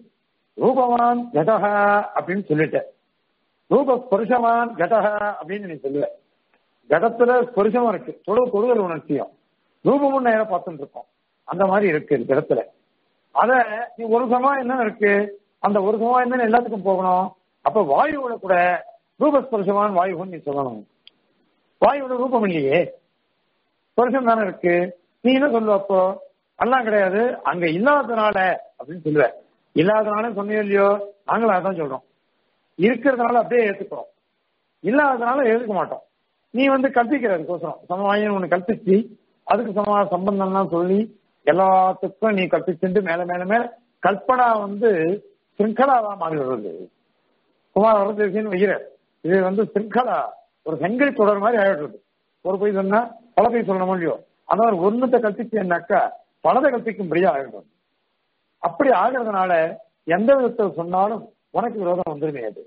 ரூபவான் கடக அப்படின்னு சொல்லிட்டேன் ரூப ஸ்பருஷவான் கடக அப்படின்னு நீ சொல்லுவ கடத்துல ஸ்பருஷமும் இருக்கு தொழு தொழுதல் உணர்ச்சியும் ரூபமும் நேரம் பார்த்துட்டு இருக்கோம் அந்த மாதிரி இருக்கு இந்த இடத்துல அத நீ ஒரு சமயம் என்ன இருக்கு அந்த ஒரு சமயம் தானே எல்லாத்துக்கும் போகணும் அப்ப வாயுவோட கூட ரூபஸ்பர்சமான வாயுன்னு நீ சொல்லணும் வாயுவோட ரூபம் இல்லையே ஸ்பர்சம் தானே இருக்கு நீ என்ன சொல்லுவ அப்போ எல்லாம் கிடையாது அங்க இல்லாததுனால அப்படின்னு சொல்லுவ இல்லாததுனால சொன்னீங்க இல்லையோ நாங்களும் அதான் சொல்றோம் இருக்கிறதுனால அப்படியே ஏத்துக்கிறோம் இல்லாததுனால ஏத்துக்க மாட்டோம் நீ வந்து கற்பிக்கிறதுக்கோசரம் சமவாயம் ஒண்ணு கற்பிச்சு அதுக்கு சம சம்பந்தம்லாம் சொல்லி எல்லாத்துக்கும் நீ கற்பிச்சுட்டு மேல மேல மேல கல்பனா வந்து சிங்களாவா மாறி வருது குமார் வரதேசின்னு வைக்கிற இது வந்து சிங்கலா ஒரு செங்கை தொடர் மாதிரி ஆயிடுறது ஒரு போய் சொன்னா பல போய் சொல்லணும் இல்லையோ அந்த மாதிரி ஒண்ணுத்தை கற்பிச்சேன்னாக்கா பலதை கற்பிக்கும்படியா ஆயிடும் அப்படி ஆகிறதுனால எந்த விதத்தில் சொன்னாலும் உனக்கு விரோதம் வந்துருமே அது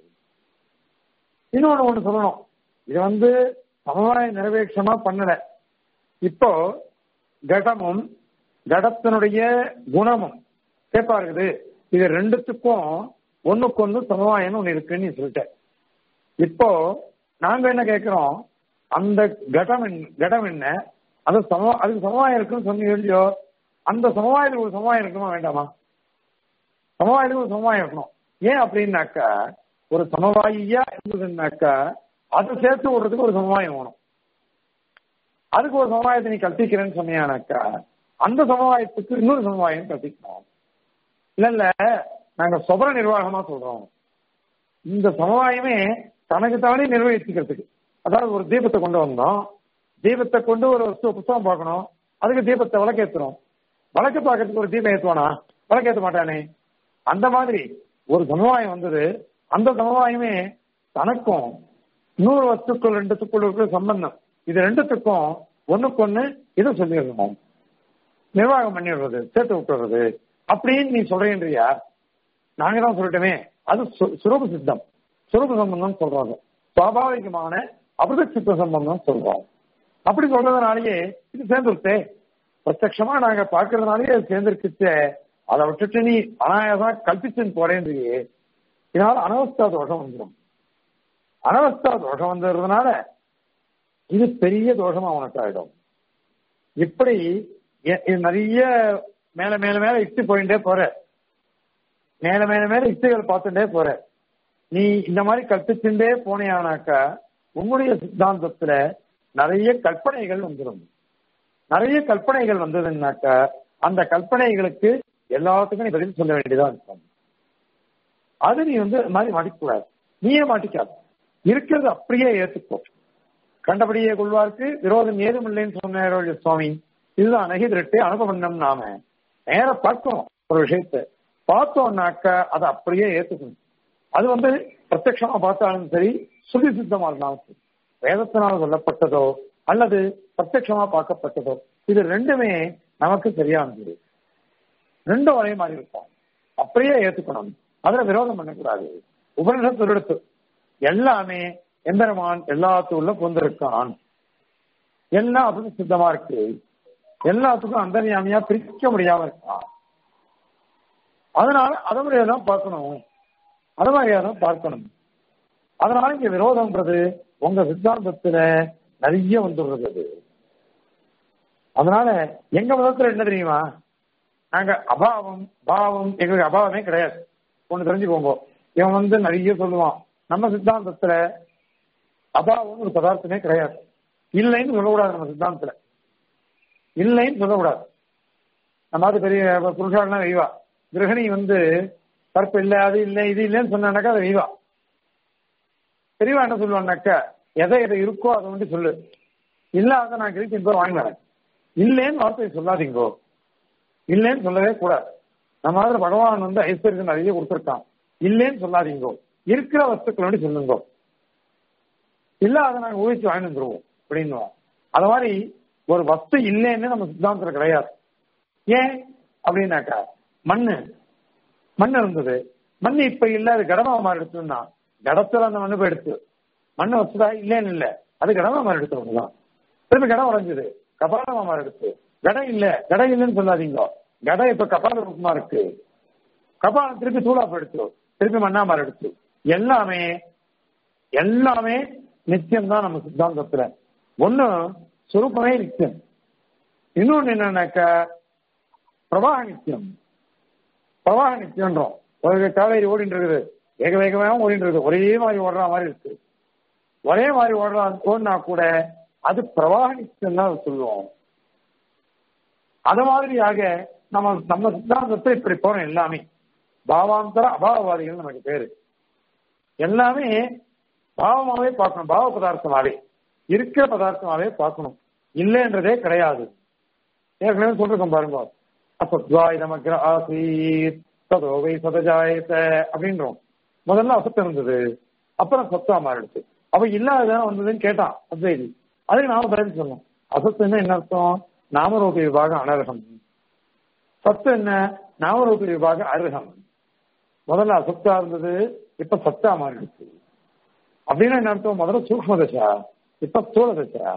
இன்னொன்னு ஒண்ணு சொல்லணும் இது வந்து சமவாய நிறைவேற்றமா பண்ணல இப்போ கடமும் கடத்தினுடைய குணமும் கேப்பா இருக்குது இது ரெண்டுத்துக்கும் ஒண்ணுக்கு ஒண்ணு சமவாயம் ஒண்ணு இருக்குன்னு நீ சொல்லிட்டேன் இப்போ நாங்க என்ன கேட்கிறோம் அந்த கடம் என்ன- கடம் என்ன அது சம அதுக்கு சமவாயம் இருக்குன்னு சொன்னீங்க இல்லையோ அந்த சமவாயத்துக்கு ஒரு சமவாயம் இருக்குமா வேண்டாமா சமவாயத்துக்கு ஒரு சமவாயம் இருக்கணும் ஏன் அப்படின்னாக்கா ஒரு சமவாயியா இருந்ததுன்னாக்கா அதை சேர்த்து விடுறதுக்கு ஒரு சமவாயம் வேணும் அதுக்கு ஒரு சமவாயத்தை நீ கற்பிக்கிறேன்னு சொன்னியானாக்கா அந்த சமவாயத்துக்கு இன்னொரு சமவாயம் கற்பிக்கணும் இல்ல இல்ல நாங்க சொபர நிர்வாகமா சொல்றோம் இந்த சமவாயமே தனக்கு தானே நிர்வகிச்சுக்கிறதுக்கு அதாவது ஒரு தீபத்தை கொண்டு வந்தோம் தீபத்தை கொண்டு ஒரு வஸ்து புத்தகம் பார்க்கணும் அதுக்கு தீபத்தை விளக்கேத்துறோம் விளக்கு பார்க்கறதுக்கு ஒரு தீபம் ஏத்துவானா விளக்கேத்த மாட்டானே அந்த மாதிரி ஒரு சமவாயம் வந்தது அந்த சமவாயமே தனக்கும் நூறு வஸ்துக்கள் ரெண்டுத்துக்குள்ள இருக்கிற சம்பந்தம் இது ரெண்டுத்துக்கும் ஒண்ணுக்கு ஒண்ணு இதை சொல்லிடணும் நிர்வாகம் பண்ணிடுறது சேர்த்து விட்டுறது அப்படின்னு நீ சொல்றேன்றியா நாங்க தான் சொல்லட்டுமே அது சு- சுரூப சித்தம் சுரூப சம்பந்தம் சொல்றாங்க சுவாபாவிகமான அபிரத சித்த சம்பந்தம் சொல்றோம் அப்படி சொல்றதுனாலயே இது சேர்ந்துருத்தே பிரத்யட்சமா நாங்க பாக்குறதுனாலயே அது சேர்ந்துருக்குச்சே அதை விட்டுட்டு நீ அனாயாசமா கல்பிச்சுன்னு போறேன்றியே இதனால அனவஸ்தா தோஷம் வந்துடும் அனவஸ்தா தோஷம் வந்ததுனால இது பெரிய தோஷமா உனக்கு ஆயிடும் இப்படி எ- இது நிறைய மேல மேல மேல இட்டு போயிட்டே போற மேல மேல மேல இட்டுகள் பார்த்துட்டே போற நீ இந்த மாதிரி கற்பிச்சுட்டே போனேயானாக்கா உன்னுடைய சித்தாந்தத்துல நிறைய கற்பனைகள் வந்துடும் நிறைய கற்பனைகள் வந்ததுன்னாக்கா அந்த கற்பனைகளுக்கு எல்லாத்துக்கும் நீ பதில் சொல்ல வேண்டியதா இருக்கும் அது நீ வந்து இந்த மாதிரி மாட்டிக்கூடாது நீயே மாட்டிக்காது இருக்கிறது அப்படியே ஏத்துக்கோ கண்டபடியே கொள்வார்க்கு விரோதம் ஏதும் இல்லைன்னு சொன்னாரோ சுவாமி இதுதான் அனகிதிரட்டு அனுபவம் நாம நேர பார்க்கணும் ஒரு விஷயத்தை பார்த்தோம்னாக்க அதை அப்படியே ஏத்துக்கணும் அது வந்து பிரத்யட்சமா பார்த்தாலும் சரி சுதி சித்தமா இருந்தாலும் சரி வேதத்தினால் சொல்லப்பட்டதோ அல்லது பிரத்யட்சமா பார்க்கப்பட்டதோ இது ரெண்டுமே நமக்கு சரியானது ரெண்டும் ஒரே மாதிரி இருக்கும் அப்படியே ஏத்துக்கணும் அதுல விரோதம் பண்ணக்கூடாது உபனிஷத்து எடுத்து எல்லாமே எம்பெருமான் எல்லாத்துக்குள்ள கொண்டிருக்கான் எல்லாம் அதுக்கு சித்தமா இருக்கு எல்லாத்துக்கும் அந்தர்யாமியா பிரிக்க முடியாம இருக்கான் அதனால அதை மாதிரியாதான் பார்க்கணும் அது மாதிரியாதான் பார்க்கணும் அதனால இங்க விரோதம்ன்றது உங்க சித்தாந்தத்துல நிறைய வந்துடுறது அது அதனால எங்க மதத்துல என்ன தெரியுமா நாங்க அபாவம் பாவம் எங்களுக்கு அபாவமே கிடையாது ஒண்ணு தெரிஞ்சுக்கோங்க இவன் வந்து நிறைய சொல்லுவான் நம்ம சித்தாந்தத்துல அபாவம் ஒரு பதார்த்தமே கிடையாது இல்லைன்னு சொல்லக்கூடாது நம்ம சித்தாந்தத்துல இல்லைன்னு சொல்லக்கூடாது நம்ம அது பெரிய புருஷாலாம் வெய்வா கிரகணி வந்து கற்பு இல்லை அது இல்லை இது இல்லைன்னு சொன்னாக்கா அதை வெய்வா பெரியவா என்ன சொல்லுவான்னாக்கா எதை எதை இருக்கோ அதை வந்து சொல்லு இல்லாத நான் கிரீச்சின் பேர் வாங்கினேன் இல்லைன்னு வார்த்தையை சொல்லாதீங்கோ இல்லைன்னு சொல்லவே கூடாது நம்ம மாதிரி பகவான் வந்து ஐஸ்வர்யம் நிறைய கொடுத்துருக்கான் இல்லைன்னு சொல்லாதீங்கோ இருக்கிற வஸ்துக்களோட சொல்லுங்க இல்ல அதை நாங்க ஊழிச்சு வாங்கி வந்துருவோம் அப்படின்னு அது மாதிரி ஒரு வஸ்து இல்லைன்னு நம்ம சித்தாந்தத்துல கிடையாது ஏன் அப்படின்னாக்கா மண்ணு மண் இருந்தது மண் இப்ப இல்ல அது கடமா மாறிடுச்சுன்னா கடத்துல அந்த மண்ணு போய் எடுத்து மண்ணு வச்சுதா இல்லைன்னு இல்ல அது கடமா மாறி எடுத்தவங்கதான் திருப்பி கடம் உடைஞ்சது கபாலமா மாறி எடுத்து கடம் இல்ல கடம் இல்லைன்னு சொல்லாதீங்க கடம் இப்ப கபால ரூபமா இருக்கு கபாலம் திருப்பி தூளா போயிடுச்சு திருப்பி மண்ணா மாறி எடுத்து எல்லாமே எல்லாமே நித்தியம் தான் நம்ம சித்தாந்தத்துல ஒண்ணு சுரூபமே நித்தியம் இன்னொன்னு என்னன்னாக்கா பிரவாக நித்தியம் பிரவாக நித்தியம்ன்றோம் ஒரு காவேரி ஓடிட்டு இருக்குது வேக வேகமாக ஓடிட்டு இருக்குது ஒரே மாதிரி ஓடுற மாதிரி இருக்கு ஒரே மாதிரி ஓடுறா ஓடினா கூட அது பிரவாக நித்தியம் தான் சொல்லுவோம் அது மாதிரியாக நம்ம நம்ம சித்தாந்தத்தை இப்படி போறோம் எல்லாமே பாவாந்தர அபாவவாதிகள் நமக்கு பேரு எல்லாமே பாவமாவே பார்க்கணும் பாவ பதார்த்தமாவே இருக்கிற பதார்த்தமாவே பார்க்கணும் இல்லைன்றதே கிடையாது ஏற்கனவே சொல்லிருக்கோம் பாருங்க அசத்வாயுதமக்ர ஆசீத் சதோவை சதஜாயத்த அப்படின்றோம் முதல்ல அசத்து இருந்தது அப்புறம் சத்தா மாறிடுச்சு அப்ப இல்லாததான் வந்ததுன்னு கேட்டான் அத்வைதி அதுக்கு நாம பதில் சொல்லணும் அசத்துன்னா என்ன அர்த்தம் நாமரூப விபாகம் அனர்ஹம் சத்து என்ன நாமரூப விபாகம் அருகம் முதல்ல அசத்தா இருந்தது இப்ப சத்தா மாறிடுச்சு அப்படின்னு என்ன அர்த்தம் முதல்ல சூக்ம தசா இப்ப ஸ்தூல தசா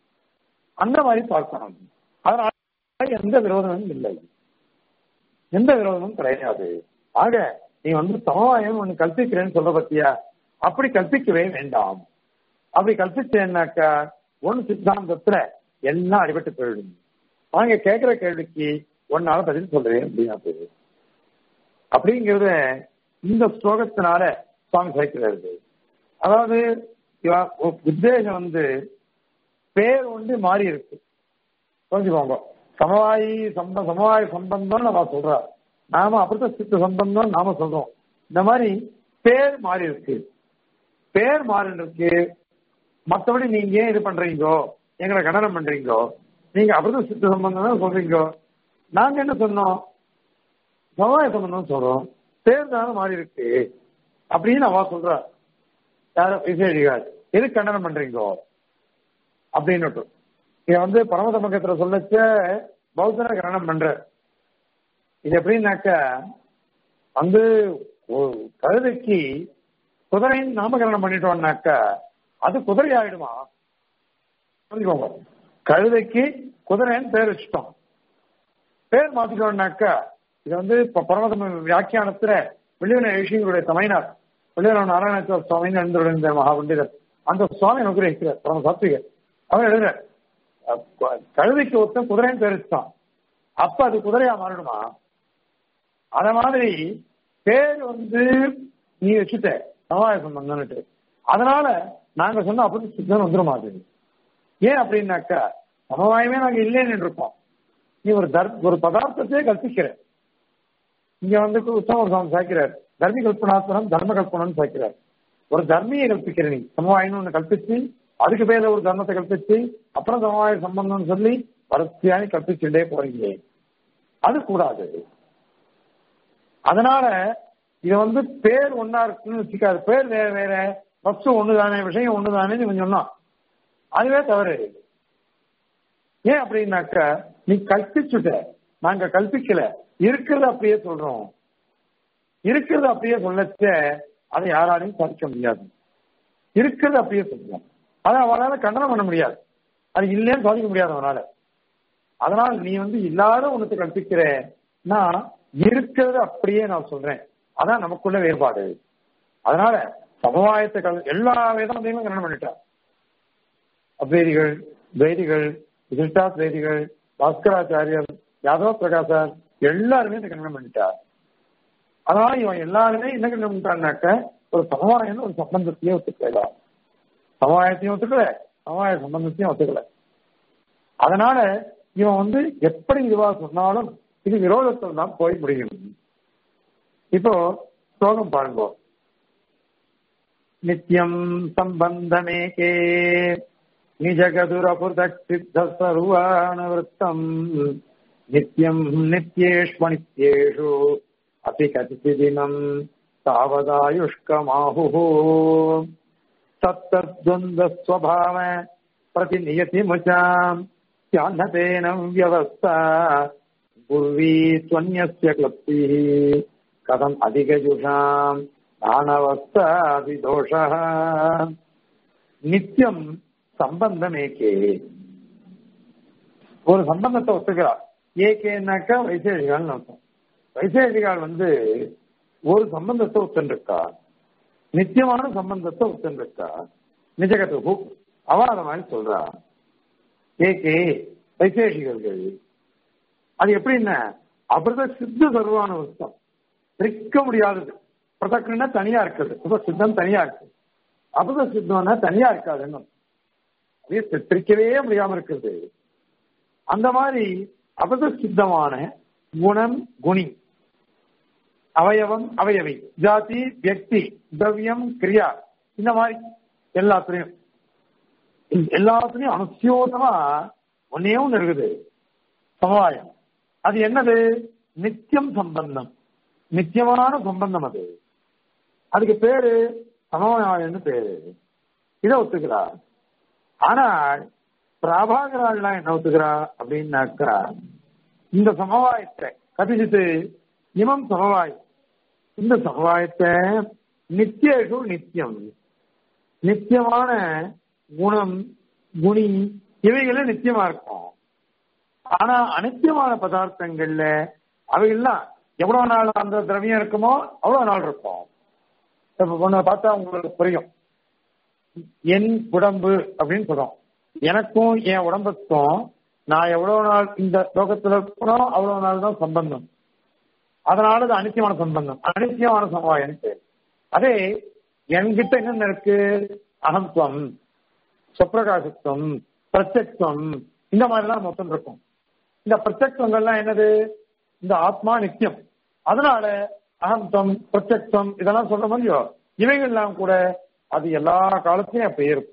அந்த மாதிரி பார்க்கணும் அதனால எந்த விரோதமும் இல்லை எந்த விரோதமும் கிடையாது ஆக நீ வந்து சமவாயம் ஒண்ணு கல்பிக்கிறேன்னு சொல்ற பத்தியா அப்படி கல்பிக்கவே வேண்டாம் அப்படி கல்பிச்சேன்னாக்கா ஒன்னு சித்தாந்தத்துல எல்லாம் அடிபட்டு போயிடும் அவங்க கேட்கிற கேள்விக்கு ஒன்னால பதில் சொல்றேன் அப்படின்னா அப்படிங்கறத இந்த ஸ்லோகத்தினால சுவாமி சேர்க்கிறது அதாவது உத்தேசம் வந்து பேர் ஒன்று மாறி இருக்கு புரிஞ்சுக்கோங்க சமவாயி சம்ப சமவாய சம்பந்தம் நம்ம சொல்றோம் நாம அபிரத சித்த சம்பந்தம் நாம சொல்றோம் இந்த மாதிரி பேர் மாறி இருக்கு பேர் மாறி இருக்கு மற்றபடி நீங்க ஏன் இது பண்றீங்கோ எங்களை கண்டனம் பண்றீங்கோ நீங்க அபிரத சித்த சம்பந்தம் தான் சொல்றீங்கோ நாங்க என்ன சொன்னோம் சமவாய சம்பந்தம் சொல்றோம் பேர் தானே மாறி இருக்கு அப்படின்னு அவ சொல்றா யார விசேஷிகார் எது கண்டனம் பண்றீங்கோ அப்படின்னு இத வந்து பரமசமக்கத்துல சொல்லச்ச பௌத்தன கரணம் பண்ற இது எப்படின்னாக்க வந்து கழுதைக்கு குதிரைன்னு நாமகரணம் பண்ணிட்டோம்னாக்கா அது குதிரை ஆயிடுமா புரிஞ்சுக்கோங்க கழுதைக்கு குதிரைன்னு பேர் வச்சுட்டோம் பேர் மாத்திட்டோம்னாக்கா இது வந்து இப்ப பரமதம வியாக்கியானத்துல வெளியுன விஷயங்களுடைய தமையினார் வெளியுன நாராயண சுவாமின்னு எழுந்துள்ள மகாபண்டிதர் அந்த சுவாமி அனுகிரகிக்கிறார் பரம சாத்விகர் அவர் எழுதுறார் கழுதைக்கு ஒருத்தன் குதிரைன்னு பேர் வச்சுட்டான் அப்ப அது குதிரையா மாறிடுமா அத மாதிரி பேர் வந்து நீ வச்சுட்ட சமாய சம்பந்தம்னுட்டு அதனால நாங்க சொன்ன அப்படி சித்தம் வந்துடும் அது ஏன் அப்படின்னாக்கா சமவாயமே நாங்க இல்லைன்னு இருக்கோம் நீ ஒரு தர் ஒரு பதார்த்தத்தையே கற்பிக்கிற இங்க வந்து உத்தம சுவாமி சாய்க்கிறார் தர்மி கல்பனாத்மனம் தர்ம கல்பனம் சாய்க்கிறார் ஒரு தர்மியை கல்பிக்கிற நீ சமவாயின்னு ஒண்ணு கல்பிச்சு அதுக்கு பேர ஒரு தர்மத்தை கல்பிச்சு அப்புறம் சமவாய சம்பந்தம் சொல்லி வரிசையாக கற்பிச்சுட்டே போறீங்களே அது கூடாது அதனால இது வந்து பேர் ஒன்னா இருக்குன்னு வச்சுக்காது பேர் வேற வேற வஸ்து ஒண்ணுதானே விஷயம் ஒண்ணுதானே இவன் சொன்னான் அதுவே தவறு ஏன் அப்படின்னாக்க நீ கல்பிச்சுட்ட நாங்க கல்பிக்கல இருக்கிறத அப்படியே சொல்றோம் இருக்கிறத அப்படியே சொல்லச்ச அதை யாராலையும் சாதிக்க முடியாது இருக்கிறது அப்படியே சொல்றோம் அதை அவனால கண்டனம் பண்ண முடியாது அது இல்லைன்னு சாதிக்க முடியாது அவனால அதனால நீ வந்து இல்லாத ஒண்ணுத்தை கற்பிக்கிற நான் இருக்கிறது அப்படியே நான் சொல்றேன் அதான் நமக்குள்ள வேறுபாடு அதனால சமுதாயத்தை கல் எல்லா வேதாந்தையும் கண்டனம் பண்ணிட்டார் அத்வைதிகள் துவைதிகள் விசிஷ்டாத் வேதிகள் பாஸ்கராச்சாரியர் யாதவ பிரகாசர் எல்லாருமே இந்த கண்டனம் பண்ணிட்டார் அதனால இவன் எல்லாருமே என்ன கண்டனம் பண்ணிட்டான்னாக்க ஒரு சமுதாயம் ஒரு சம்பந்தத்தையும் ஒத்துக்கல சமுதாயத்தையும் ஒத்துக்கல சமுதாய சம்பந்தத்தையும் ஒத்துக்கல அதனால இவன் வந்து எப்படி இதுவா சொன்னாலும் இது விரோதத்தில் தான் போய் முடியும் இப்போ ஸ்லோகம் பாருங்க நித்தியம் சம்பந்தமேகே நிஜகதுரபுதக் சித்த சர்வானவருத்தம் நித்தியம் நித்யேஷ்மணித்யேஷு அபி கதிதினம் தாவதாயுஷ்கமாஹு தத்தத்வந்தஸ்வபாவ प्रतिनियतिमुचाम् स्यान्नतेन व्यवस्था पूर्वी त्वन्यस्य क्लप्तिः कथम् अधिकजुषाम् नानवस्थादिदोषः நித்தியம் சம்பந்தம் ஏகே ஒரு சம்பந்தத்தை ஒத்துக்கிறார் ஏகேனாக்கா வைசேஷிகால் அர்த்தம் வைசேஷிகால் வந்து ஒரு சம்பந்தத்தை ஒத்துருக்கா நித்தியமான சம்பந்தத்தை ஒத்துருக்கா நிஜகத்துக்கு அவ அத மாதிரி சொல்றா ஏகே வைசேஷிகர்கள் அது எப்படின்னா அபிரத சித்த சர்வான வஸ்தம் பிரிக்க முடியாதது பிரதக்குன்னா தனியா இருக்குது சுப சித்தம் தனியா இருக்கு அபிரத சித்தம்னா தனியா இருக்காதுன்னு அப்படியே பிரிக்கவே முடியாம இருக்குது அந்த மாதிரி அபத சித்தமான குணம் குணி அவயவம் அவயவி ஜாதி வியக்தி திரவியம் கிரியா இந்த மாதிரி எல்லாத்துலயும் எல்லாத்துலயும் அனுசியோதமா ஒன்னே ஒண்ணு இருக்குது சமுதாயம் அது என்னது நித்தியம் சம்பந்தம் நித்தியமான சம்பந்தம் அது அதுக்கு பேரு சமவாயம்னு பேரு இதை ஒத்துக்கிறா ஆனால் பிரபாகராள்லாம் என்ன ஒத்துக்கிறா அப்படின்னாக்கா இந்த சமவாயத்தை கதிச்சித்து இமம் சமவாயம் இந்த சமவாயத்தை நித்தியேஷு நித்தியம் நித்தியமான குணம் குணி இவைகள நித்தியமா இருக்கும் ஆனா அனித்தியமான பதார்த்தங்கள்ல அவைகள்லாம் எவ்வளவு நாள் அந்த திரவியம் இருக்குமோ அவ்வளவு நாள் இருக்கும் இப்ப பொண்ணு பார்த்தா உங்களுக்கு புரியும் என் உடம்பு அப்படின்னு சொல்றோம் எனக்கும் என் உடம்புக்கும் நான் எவ்வளவு நாள் இந்த லோகத்துல இருக்கணும் அவ்வளவு நாள் தான் சம்பந்தம் அதனால அது அனித்தியமான சம்பந்தம் அனித்தியமான சமவாயம் பேர் அதே என்கிட்ட என்னென்ன இருக்கு அகம்துவம் சொப்பிரகாசத்துவம் பிரத்யக்தம் இந்த மாதிரிலாம் மொத்தம் இருக்கும் இந்த பிரத்யக்தங்கள்லாம் என்னது இந்த ஆத்மா நித்தியம் அதனால அகம்தம் பிரத்யக்தம் இதெல்லாம் சொல்ற மாதிரியோ இவைகள்லாம் கூட அது எல்லா காலத்திலையும் அப்படியே இருக்கும்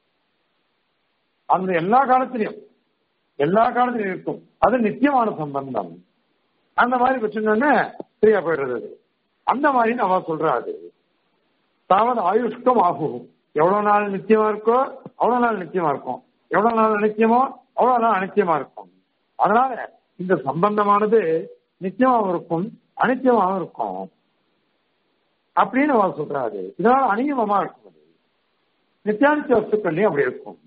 அந்த எல்லா காலத்திலையும் எல்லா காலத்திலையும் இருக்கும் அது நித்தியமான சம்பந்தம் அந்த மாதிரி வச்சுருந்தோன்னே சரியா போயிடுறது அந்த மாதிரி அவ சொல்றா அது தாவது ஆயுஷ்கம் ஆகும் எவ்வளவு நாள் நிச்சயமா இருக்கோ அவ்வளவு நாள் நிச்சயமா இருக்கும் எவ்வளவு நாள் நிச்சயமோ அவ்வளவு நாள் அனிச்சயமா இருக்கும் அதனால இந்த சம்பந்தமானது நிச்சயமாவும் இருக்கும் அனிச்சயமாவும் இருக்கும் அப்படின்னு அவ சொல்றாரு இதனால அநியமமா இருக்கும் அது நித்தியானித்த வஸ்துக்கள்லயும் அப்படி இருக்கும்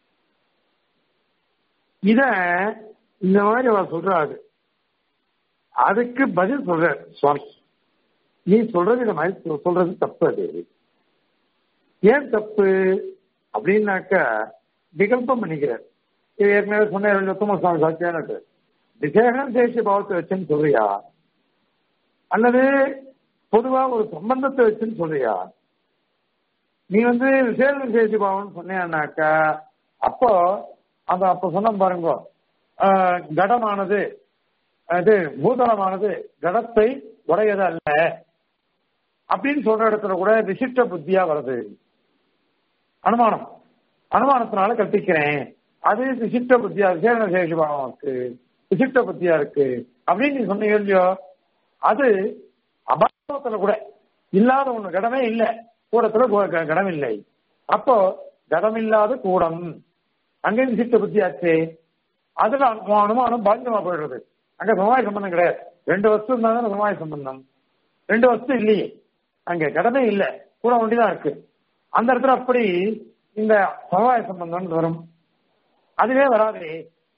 இத இந்த மாதிரி அவ சொல்றாரு அதுக்கு பதில் சொல்ற சுவாமி நீ சொல்றது இந்த மாதிரி சொல்றது தப்பு அது ஏன் தப்பு அப்படின்னாக்க விகல்பம் பண்ணிக்கிறார் இது ஏற்கனவே சொன்ன உத்தம சுவாமி சாட்சியானது விசேஷம் தேசிய பாவத்தை வச்சுன்னு சொல்றியா அல்லது பொதுவா ஒரு சம்பந்தத்தை வச்சுன்னு சொல்றியா நீ வந்து விசேஷ விசேஷ பாவம்னு சொன்னேன்னாக்கா அப்போ அந்த அப்ப சொன்ன பாருங்க கடமானது அது பூதளமானது கடத்தை உடையது அல்ல அப்படின்னு சொல்ற இடத்துல கூட விசிஷ்ட புத்தியா வருது அனுமானம் அனுமானத்தினால கற்பிக்கிறேன் அது விசிஷ்ட புத்தியா விசேஷ விசேஷபாவம் இருக்கு விசிஷ்ட புத்தியா இருக்கு அப்படின்னு நீ சொன்னீங்க இல்லையோ அது அபாவத்துல கூட இல்லாத ஒண்ணு கடமே இல்லை கூடத்துல கடம் இல்லை அப்போ கடம் இல்லாத கூடம் அங்கே விசிஷ்ட புத்தியாச்சே அதுல அனு- அனுமானம் பாஞ்சமா போயிடுறது அங்க சமவாய சம்பந்தம் கிடையாது ரெண்டு வஸ்து இருந்தா தானே சமவாய சம்பந்தம் ரெண்டு வஸ்து இல்லையே அங்க கடமை இல்ல கூட ஒண்டிதான் இருக்கு அந்த இடத்துல அப்படி இந்த சமவாய சம்பந்தம் வரும் அதுவே வராதே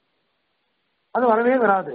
அது வரவே வராது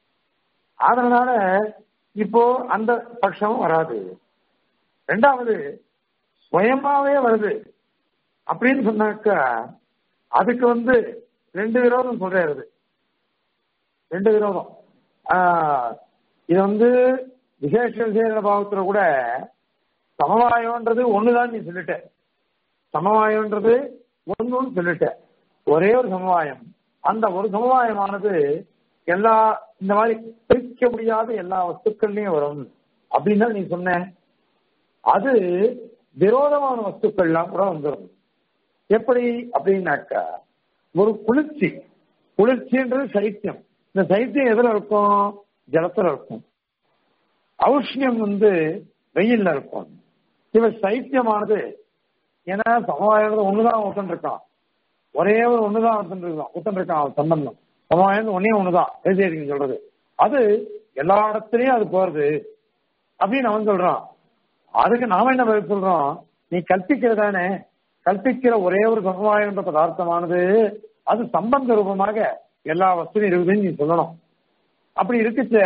அதனால இப்போ அந்த பட்சமும் வராது ரெண்டாவது சுயமாவே வருது அப்படின்னு சொன்னாக்கா அதுக்கு வந்து ரெண்டு விரோதம் சொல்றாரு ரெண்டு விரோதம் ஆஹ், இது வந்து விசேஷ விசேஷ பாவத்துல கூட சமவாயம்ன்றது ஒண்ணுதான் நீ சொல்லிட்ட சமவாயம்ன்றது ஒண்ணுன்னு சொல்லிட்ட ஒரே ஒரு சமவாயம் அந்த ஒரு சமவாயமானது எல்லா இந்த மாதிரி பிரிக்க முடியாத எல்லா வஸ்துக்கள்லயும் வரும் அப்படின்னு தான் நீ சொன்ன அது விரோதமான வஸ்துக்கள்லாம் கூட வந்துடும் எப்படி அப்படின்னாக்கா ஒரு குளிர்ச்சி குளிர்ச்சின்றது சைத்தியம் இந்த சைத்தியம் எதுல இருக்கும் ஜலத்துல இருக்கும் ஔஷ்ணியம் வந்து வெயில்ல இருக்கும் இவ சைத்தியமானது ஏன்னா சமவாயம் ஒண்ணுதான் ஒருத்தன் இருக்கான் ஒரே ஒரு ஒண்ணுதான் ஒருத்தன் இருக்கான் ஒருத்தன் இருக்கான் அவன் சம்பந்தம் சமவாயம் ஒன்னே ஒண்ணுதான் எழுதியிருக்கீங்க சொல்றது அது எல்லா இடத்துலயும் அது போறது அப்படின்னு அவன் சொல்றான் அதுக்கு நாம என்ன பதில் சொல்றோம் நீ கற்பிக்கிறதானே கற்பிக்கிற ஒரே ஒரு சமவாயம் என்ற பதார்த்தமானது அது சம்பந்த ரூபமாக எல்லா வசதியும் இருக்குதுன்னு நீ சொல்லணும் அப்படி இருக்குச்ச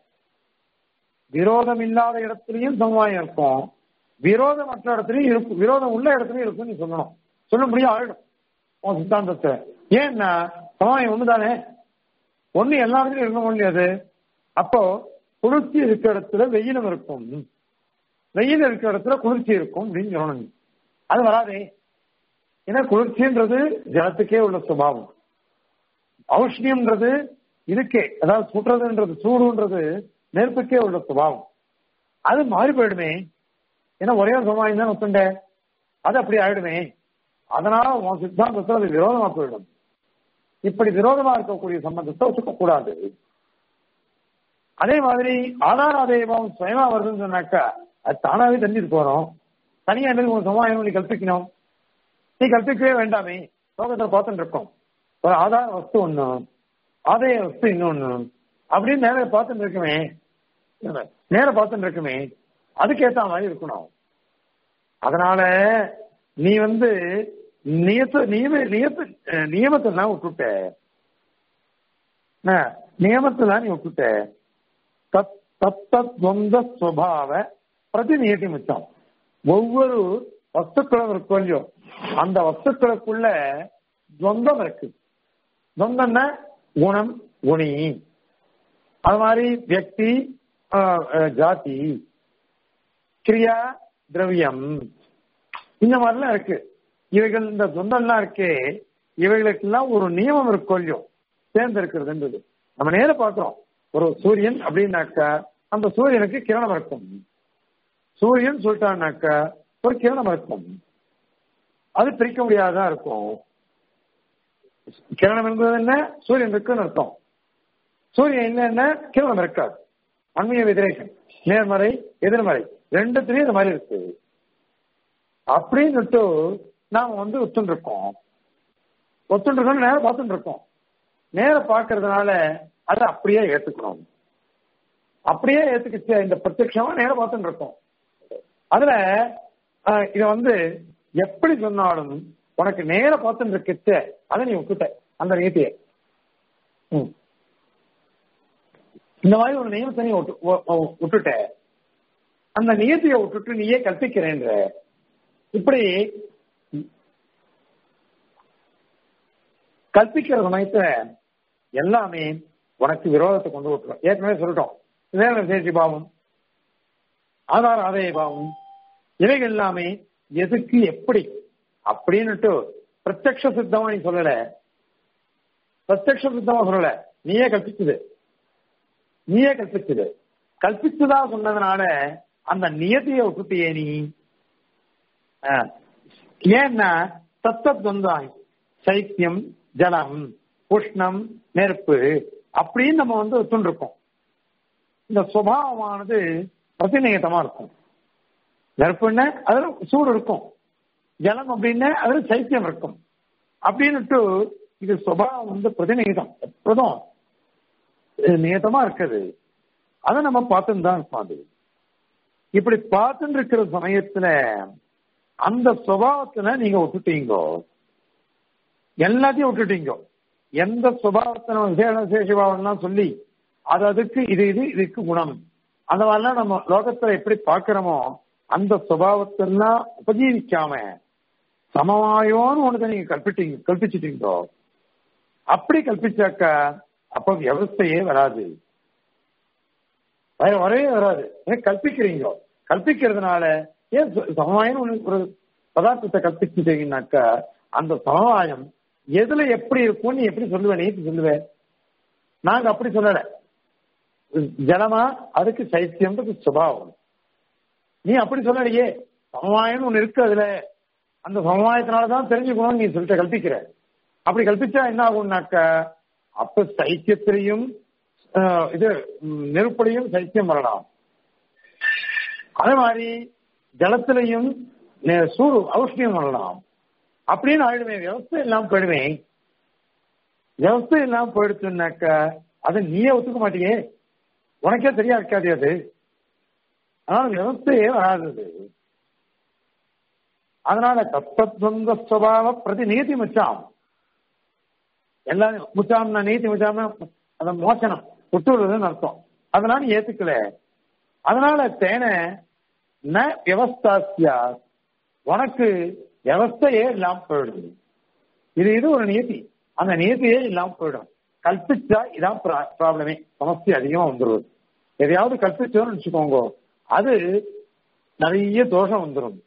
விரோதம் இல்லாத இடத்துலயும் சமவாயம் இருக்கும் விரோதம் மற்ற இடத்துலயும் இருக்கும் விரோதம் உள்ள இடத்துலயும் இருக்கும் நீ சொல்லணும் சொல்ல முடியும் ஆயிடும் உன் சித்தாந்தத்தை ஏன்னா சமவாயம் ஒண்ணுதானே ஒண்ணு எல்லா இடத்துலயும் இருக்க முடியாது அப்போ குளிர்ச்சி இருக்கிற இடத்துல வெயிலும் இருக்கும் வெயில் இருக்கிற இடத்துல குளிர்ச்சி இருக்கும் அப்படின்னு சொல்லணும் நீ. அது வராதே ஏன்னா குளிர்ச்சின்றது ஜலத்துக்கே உள்ள சுபாவம் ஔஷ்ணியம்ன்றது இருக்கே அதாவது சுடுறதுன்றது சூடுன்றது நெருப்புக்கே உள்ள சுபாவம் அது மாறி போயிடுமே ஏன்னா ஒரே ஒரு சமாயம் தான் ஒத்துண்ட அது அப்படி ஆயிடுமே அதனால உன் சித்தாந்தத்தில் அது விரோதமா போயிடும் இப்படி விரோதமா இருக்கக்கூடிய சம்பந்தத்தை ஒத்துக்க கூடாது அதே மாதிரி ஆதார அதேபம் சுயமா வருதுன்னு சொன்னாக்கா அது தானாவே தெரிஞ்சுட்டு போறோம் தனியா என்ன உன் சமாயம் நீ கல்பிக்கணும் நீ கல்பிக்கவே வேண்டாமே லோகத்துல பார்த்துட்டு இருக்கோம் ஒரு ஆதார வஸ்து ஒண்ணு ஆதாய வஸ்து இன்னொன்னு அப்படின்னு நேர பார்த்துட்டு இருக்குமே நேர பார்த்துட்டு இருக்குமே அதுக்கேத்த மாதிரி இருக்கணும் அதனால நீ வந்து நியத்த நியம நியத்த நியமத்தை தான் விட்டுட்ட என்ன, நியமத்தை நீ விட்டுட்ட தத் தத்தத் துவந்த ஸ்வபாவ பிரதிநியதி மிச்சம் ஒவ்வொரு வஸ்துக்களும் இருக்கும் இல்லையோ அந்த வஸ்துக்களுக்குள்ள துவந்தம் இருக்கு துவந்தம்னா குணம் குணி அது மாதிரி வியக்தி ஆஹ், ஆஹ், ஜாதி கிரியா திரவியம் இந்த மாதிரிலாம் இருக்கு இவைகள் இந்த சொந்தம்லாம் இருக்கே இவைகளுக்கெல்லாம் ஒரு நியமம் இருக்கும் இல்லையோ சேர்ந்து இருக்கிறதுன்றது நம்ம நேர பார்க்கிறோம் ஒரு சூரியன் அப்படின்னாக்கா அந்த சூரியனுக்கு கிரணம் இருக்கும் சூரியன் சொல்லிட்டான்னாக்கா ஒரு கிரணம் இருக்கும் அது பிரிக்க முடியாததா இருக்கும் கிரணம் என்பது என்ன சூரியன் இருக்குன்னு அர்த்தம் சூரியன் என்னன்னா கிரணம் இருக்காது அண்மைய விதிரேகம் நேர்மறை எதிர்மறை ரெண்டுத்துலயும் இந்த மாதிரி இருக்கு அப்படின்னுட்டு நாம வந்து ஒத்துண்டு இருக்கோம் ஒத்துண்டு இருக்கோம் நேரம் பார்த்துட்டு இருக்கோம் நேரம் பார்க்கறதுனால அதை அப்படியே ஏத்துக்கணும் அப்படியே ஏத்துக்கிச்சு இந்த பிரத்யட்சமா நேரம் பார்த்துட்டு இருக்கோம் அதுல ஆஹ், இத வந்து எப்படி சொன்னாலும் உனக்கு நேர பார்த்துட்டு இருக்குச்சு அதை நீ விட்டுட்ட அந்த நீதியை ம். இந்த மாதிரி ஒரு நியமத்தை நீ விட்டு- ஒ- ஒ- விட்டுட்ட அந்த நியத்தியை விட்டுட்டு நீயே கற்பிக்கிறேன்ற இப்படி கற்பிக்கிற சமயத்துல எல்லாமே உனக்கு விரோதத்தை கொண்டு விட்டுரும் ஏற்கனவே சொல்லிட்டோம் வேற விசேஷி பாவம் ஆதார ஆதாய பாவம் இவைகள் எல்லாமே எதுக்கு எப்படி அப்படின்னுட்டு பிரத்யக்ஷ சித்தமா நீ சொல்லல பிரத்யக்ஷ சித்தமா சொல்லல நீயே கற்பிச்சது நீயே கற்பிச்சது கற்பிச்சுதா சொன்னதுனால அந்த நியதியை விட்டுட்டியே நீ ஆ. ஏன்னா தத்தத்வந்தாய் சைத்தியம் ஜலம் உஷ்ணம் நெருப்பு அப்படின்னு நம்ம வந்து ஒத்துண்டிருக்கோம் இந்த சுபாவமானது பிரதிநியதமா இருக்கும் நெருப்புன்னா அதுல சூடு இருக்கும் ஜலம் அப்படின்னா அதுல சைத்தியம் இருக்கும் அப்படின்னுட்டு இது சுபாவம் வந்து பிரதிநிதம் எப்போதும் நியதமா இருக்குது அதை நம்ம பார்த்துன்னு தான் இருப்போம் அது இப்படி பார்த்துட்டு இருக்கிற சமயத்துல அந்த சுபாவத்துல நீங்க விட்டுட்டீங்கோ எல்லாத்தையும் விட்டுட்டீங்க எந்த சுபாவத்தை நம்ம விசேஷ விசேஷபாவம்லாம் சொல்லி அது அதுக்கு இது இது இதுக்கு குணம் அந்த மாதிரிலாம் நம்ம லோகத்துல எப்படி பார்க்கிறோமோ அந்த சுபாவத்தெல்லாம் உபஜீவிக்காம சமவாயோன்னு ஒன்று நீங்க கற்பிட்டீங்க கல்பிச்சிட்டீங்களோ அப்படி கல்பிச்சாக்க அப்ப வியவஸ்தையே வராது வேற வரவே வராது ஏன் கல்பிக்கிறீங்க கல்பிக்கிறதுனால ஏன் சமவாயம் ஒரு பதார்த்தத்தை கற்பிச்சுட்டீங்கன்னாக்கா அந்த சமவாயம் எதுல எப்படி இருக்கும் நீ எப்படி சொல்லுவேன் நீ சொல்லுவேன் நாங்க அப்படி சொல்லல ஜலமா அதுக்கு சைத்தியம்ன்றது சுபாவம் நீ அப்படி சொல்லலையே சமவாயம் ஒண்ணு இருக்கு அதுல அந்த சமவாயத்தினாலதான் தெரிஞ்சுக்கணும்னு நீ சொல்லிட்டு கல்பிக்கிற அப்படி கல்பிச்சா என்ன ஆகும்னாக்க அப்ப சைத்தியத்திலையும் இது நெருப்படையும் சைத்தியம் வரலாம் அதே மாதிரி ஜலத்திலையும் சூடு ஔஷ்ணியம் வரலாம் அப்படின்னு ஆயிடுவேன் விவசாயம் இல்லாம போயிடுவேன் விவசாயம் இல்லாம போயிடுச்சுனாக்க அதை நீயே ஒத்துக்க மாட்டியே உனக்கே சரியா இருக்காது அது அதனால விவசாயே வராது அதனால தத்தத்வந்த சுவாவ பிரதி நீதி முச்சாம் எல்லாரும் முச்சாம்னா நீதி முச்சாம அந்த மோசனம் விட்டுறதுன்னு அர்த்தம் அதனால ஏத்துக்கல அதனால தேனை ந விவஸ்தாசியா உனக்கு விவஸ்தையே இல்லாம போயிடுது இது இது ஒரு நியதி அந்த நியதியே இல்லாம போயிடும் கல்பிச்சா இதான் ப்ராப்ளமே சமஸ்தி அதிகமா வந்துடுது எதையாவது கல்பிச்சோன்னு வச்சுக்கோங்க அது நிறைய தோஷம் வந்துடும்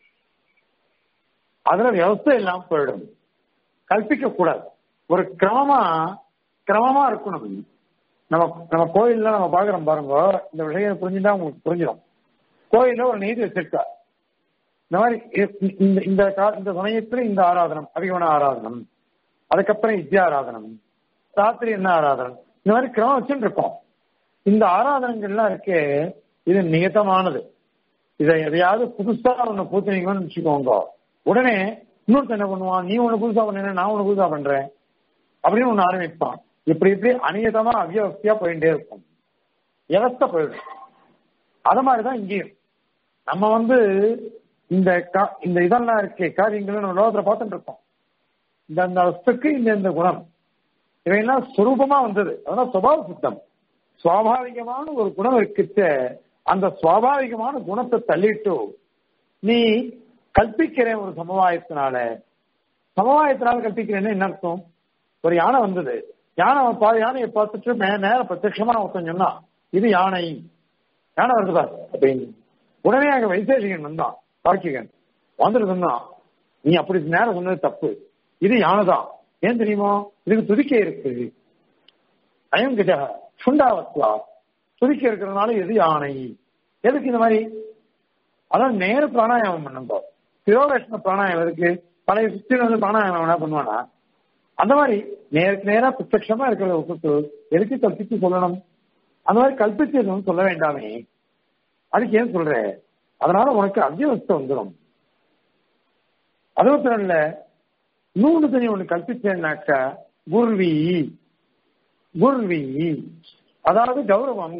அதுல விவசாயம் இல்லாம போயிடும் கல்பிக்க கூடாது ஒரு கிரமமா கிரமமா இருக்கணும் நம்ம நம்ம கோயில்ல நம்ம பாக்குறோம் பாருங்க இந்த விஷயம் புரிஞ்சுட்டா உங்களுக்கு புரிஞ்சிடும் கோயில்ல ஒரு நீதி வச்சிருக்கா இந்த மாதிரி இந்த இந்த இந்த சமயத்துல இந்த ஆராதனம் அதிகமான ஆராதனம் அதுக்கப்புறம் இத்திய ஆராதனம் ராத்திரி என்ன ஆராதனம் இந்த மாதிரி கிரமம் வச்சுட்டு இருக்கோம் இந்த ஆராதனங்கள்லாம் இருக்கே இது நியத்தமானது இதை எதையாவது புதுசா ஒண்ணு பூத்துனீங்கன்னு வச்சுக்கோங்க உடனே இன்னொருத்த என்ன பண்ணுவான் நீ ஒண்ணு புதுசா பண்ண நான் ஒண்ணு புதுசா பண்றேன் அப்படின்னு ஒண்ணு ஆரம்பிப்பான் இப்படி இப்படி அநியதமா அவ்யவஸ்தியா போயிட்டே இருக்கும் விவஸ்த போயிடும் அது மாதிரிதான் இங்கேயும் நம்ம வந்து இந்த இந்த இதெல்லாம் இருக்கே காரியங்கள் நம்ம லோகத்துல பார்த்துட்டு இருக்கோம் இந்த அந்த வஸ்துக்கு இந்த இந்த குணம் இவையெல்லாம் சுரூபமா வந்தது அதெல்லாம் சுபாவ சுத்தம் சுவாபாவிகமான ஒரு குணம் இருக்கிட்ட அந்த சுவாபாவிகமான குணத்தை தள்ளிட்டு நீ கல்பிக்கிற ஒரு சமுதாயத்தினால சமுதாயத்தினால கல்பிக்கிறேன்னு என்ன அர்த்தம் ஒரு யானை வந்தது யானை பா யானையை பார்த்துட்டு மே நேர பிரத்யட்சமா ஒருத்தன் சொன்னான் இது யானை யானை வருது பாரு அப்படின்னு உடனே அங்க வைசேஷிகன் வந்தான் பாக்கிகன் வந்துட்டு சொன்னான் நீ அப்படி நேரம் சொன்னது தப்பு இது யானைதான் ஏன் தெரியுமா இதுக்கு துதிக்க இருக்கு அயம் கிட்ட சுண்டாவத்வா துதிக்க இருக்கிறதுனால எது யானை எதுக்கு இந்த மாதிரி அதான் நேர பிராணாயாமம் பண்ணும்போ சிரோவேஷ்ண பிராணாயாமம் இருக்கு பழைய சுத்தி வந்து பிராணாயாமம் என்ன பண்ணுவானா அந்த மாதிரி நேருக்கு நேரா பிரத்யமா இருக்கிறத விட்டுட்டு எதுக்கு கல்பிச்சு சொல்லணும் அந்த மாதிரி கல்பிச்சு எதுவும் சொல்ல வேண்டாமே அதுக்கு ஏன் சொல்ற அதனால உனக்கு அத்தியவஸ்தை வந்துடும் அறுபத்தி ரெண்டுல இன்னொன்னு தனி ஒண்ணு கல்பிச்சேன்னாக்கா குருவி குருவி அதாவது கௌரவம்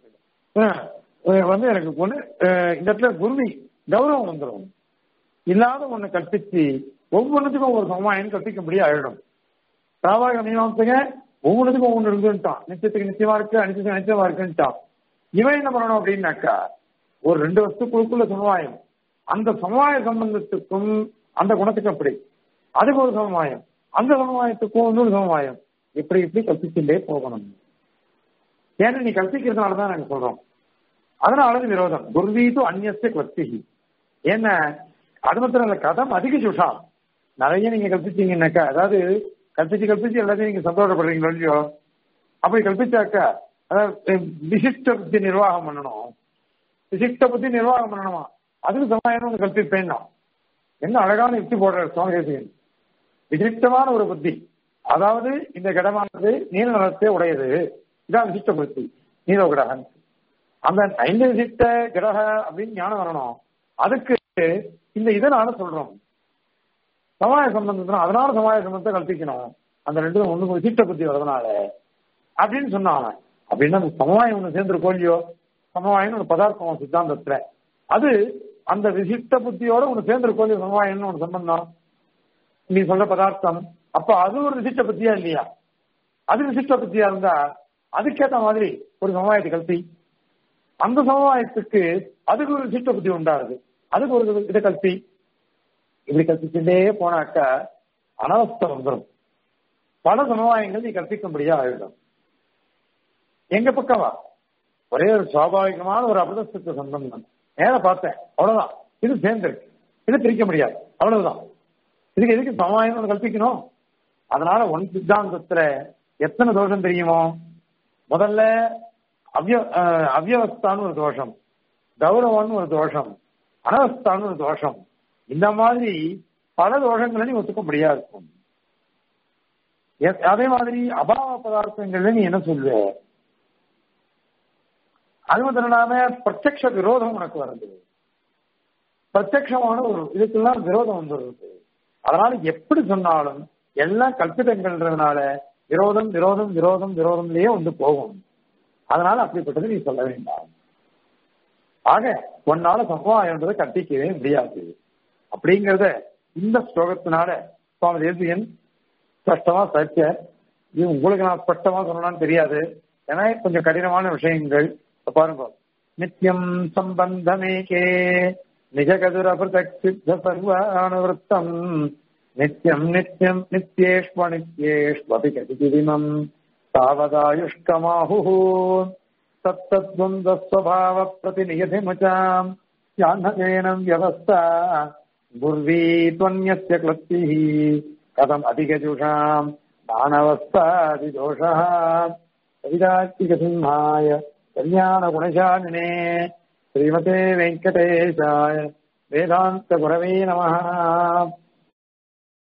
வந்து எனக்கு ஒண்ணு இந்த இடத்துல குருவி கௌரவம் வந்துடும் இல்லாத ஒண்ணு கற்பிச்சு ஒவ்வொன்றுத்துக்கும் ஒரு சமாயம் கற்பிக்கும்படி ஆயிடும் சாபாக மீமாசங்க ஒவ்வொன்றுத்துக்கும் ஒவ்வொன்று இருந்துட்டான் நிச்சயத்துக்கு நிச்சயமா இருக்கு அனிச்சத்துக்கு நிச்சயமா இருக்குன்ட்டான் இவன் என்ன பண்ணணும் அப்படின்னாக்கா ஒரு ரெண்டு வருஷத்துக்குழுக்குள்ள சமுதாயம் அந்த சமுதாய சம்பந்தத்துக்கும் அந்த குணத்துக்கு அப்படி அதுக்கு ஒரு சமுதாயம் அந்த சமுதாயத்துக்கும் இன்னொரு சமுதாயம் இப்படி இப்படி கற்பிச்சுட்டே போகணும் ஏன்னா நீ கற்பிக்கிறதுனால தான் நாங்க சொல்றோம் அதனால விரோதம் குர்வீது அந்நியஸ்த கற்பிகி ஏன்னா அது மாத்திரம் இல்ல கதம் அதிக சுஷா நிறைய நீங்க கற்பிச்சீங்கன்னாக்கா அதாவது கற்பிச்சு கற்பிச்சு எல்லாத்தையும் நீங்க சந்தோஷப்படுறீங்களோ இல்லையோ அப்படி கற்பிச்சாக்கா அதாவது விசிஷ்ட புத்தி நிர்வாகம் பண்ணணும் விசிஷ்ட புத்தி நிர்வாகம் பண்ணணுமா அதுக்கு சமாயம் கற்பிப்பேன் என்ன அழகான யுக்தி போடுற சுவாமி தேசிகன் விசிஷ்டமான ஒரு புத்தி அதாவது இந்த கடமானது நீல நிறத்தை உடையது இதான் விசிஷ்ட புத்தி நீல கிரகம் அந்த ஐந்து விசிஷ்ட கிரக அப்படின்னு ஞானம் வரணும் அதுக்கு இந்த இதனால சொல்றோம் சமாய சம்பந்தத்தினா அதனால சமாய சம்பந்தத்தை கல்பிக்கணும் அந்த ரெண்டும் ஒண்ணுக்கு விசிஷ்ட புத்தி வரதுனால அப்படின்னு சொன்னான் அவன் அப்படின்னா அந்த சமவாயம் ஒண்ணு சேர்ந்துருக்கோ இல்லையோ சமவாயம்னு ஒரு பதார்த்தம் சித்தாந்தத்துல அது அந்த விசிஷ்ட புத்தியோட ஒண்ணு சேர்ந்துருக்கோ இல்லையோ சமவாயம்னு ஒண்ணு சம்பந்தம் நீ சொல்ற பதார்த்தம் அப்ப அது ஒரு விசிஷ்ட புத்தியா இல்லையா அது விசிஷ்ட புத்தியா இருந்தா அதுக்கேத்த மாதிரி ஒரு சமவாயத்தை கல்பி அந்த சமவாயத்துக்கு அதுக்கு ஒரு விசிஷ்ட புத்தி உண்டாருது அதுக்கு ஒரு இதை கல்பி இப்படி கற்பிச்சுட்டே போனாக்கா அனவஸ்தை வந்துடும் பல சமவாயங்கள் நீ கற்பிக்கும்படியா ஆயிடும் எங்க பக்கமா ஒரே ஒரு சுவாபாவிகமான ஒரு அபதஸ்துவ சம்பந்தம் நேர பார்த்தேன் அவ்வளவுதான் இது சேர்ந்திருக்கு இது பிரிக்க முடியாது அவ்வளவுதான் இதுக்கு எதுக்கு சமவாயம் ஒண்ணு கல்பிக்கணும் அதனால ஒன் சித்தாந்தத்துல எத்தனை தோஷம் தெரியுமோ முதல்ல அவ்ய அஹ், அவ்யவஸ்தான்னு ஒரு தோஷம் கௌரவம்னு ஒரு தோஷம் அனவஸ்தான்னு ஒரு தோஷம் இந்த மாதிரி பல தோஷங்களை நீ ஒத்துக்க முடியாது இருக்கும் எ- அதே மாதிரி அபாவ பதார்த்தங்கள்ல நீ என்ன சொல்லுவ அது மட்டும் இல்லாம பிரத்யக்ஷ விரோதம் உனக்கு வருது பிரத்யக்ஷமான ஒரு இதுக்கெல்லாம் விரோதம் வந்துடுது அதனால எப்படி சொன்னாலும் எல்லாம் கல்பிதங்கள்ன்றதுனால விரோதம் விரோதம் விரோதம் விரோதம்லயே வந்து போகும் அதனால அப்படிப்பட்டது நீ சொல்ல வேண்டாம் ஆக உன்னால சமவாயன்றதை கட்டிக்கவே முடியாது அப்படிங்கறத இந்த ஸ்லோகத்தினால சுவாமி தேசியன் ஸ்பஷ்டமா சர்ச்ச இது உங்களுக்கு நான் ஸ்பஷ்டமா சொல்லணும்னு தெரியாது ஏன்னா கொஞ்சம் கடினமான விஷயங்கள் இப்ப பாருங்க நித்தியம் சம்பந்தமேகே நிஜகதுர பிரதக் சித்த சர்வானுவருத்தம் நித்தியம் நித்தியம் நித்யேஷ்வ நித்யேஷ்வபி கதிதிமம் தாவதாயுஷ்கமாஹு தத்தத்வந்தஸ்வபாவ பிரதிநியதிமுச்சாம் யான்னதேனம் வியவஸ்தா குர்வீ त्वन्यस्य क्लप्तिः कथम् अधिगजुषाम् दानवस्थादिदोषः कविदात्मिकसिंहाय कल्याणगुणशालिने श्रीमते वेङ्कटेशाय वेदान्तगुरवे नमः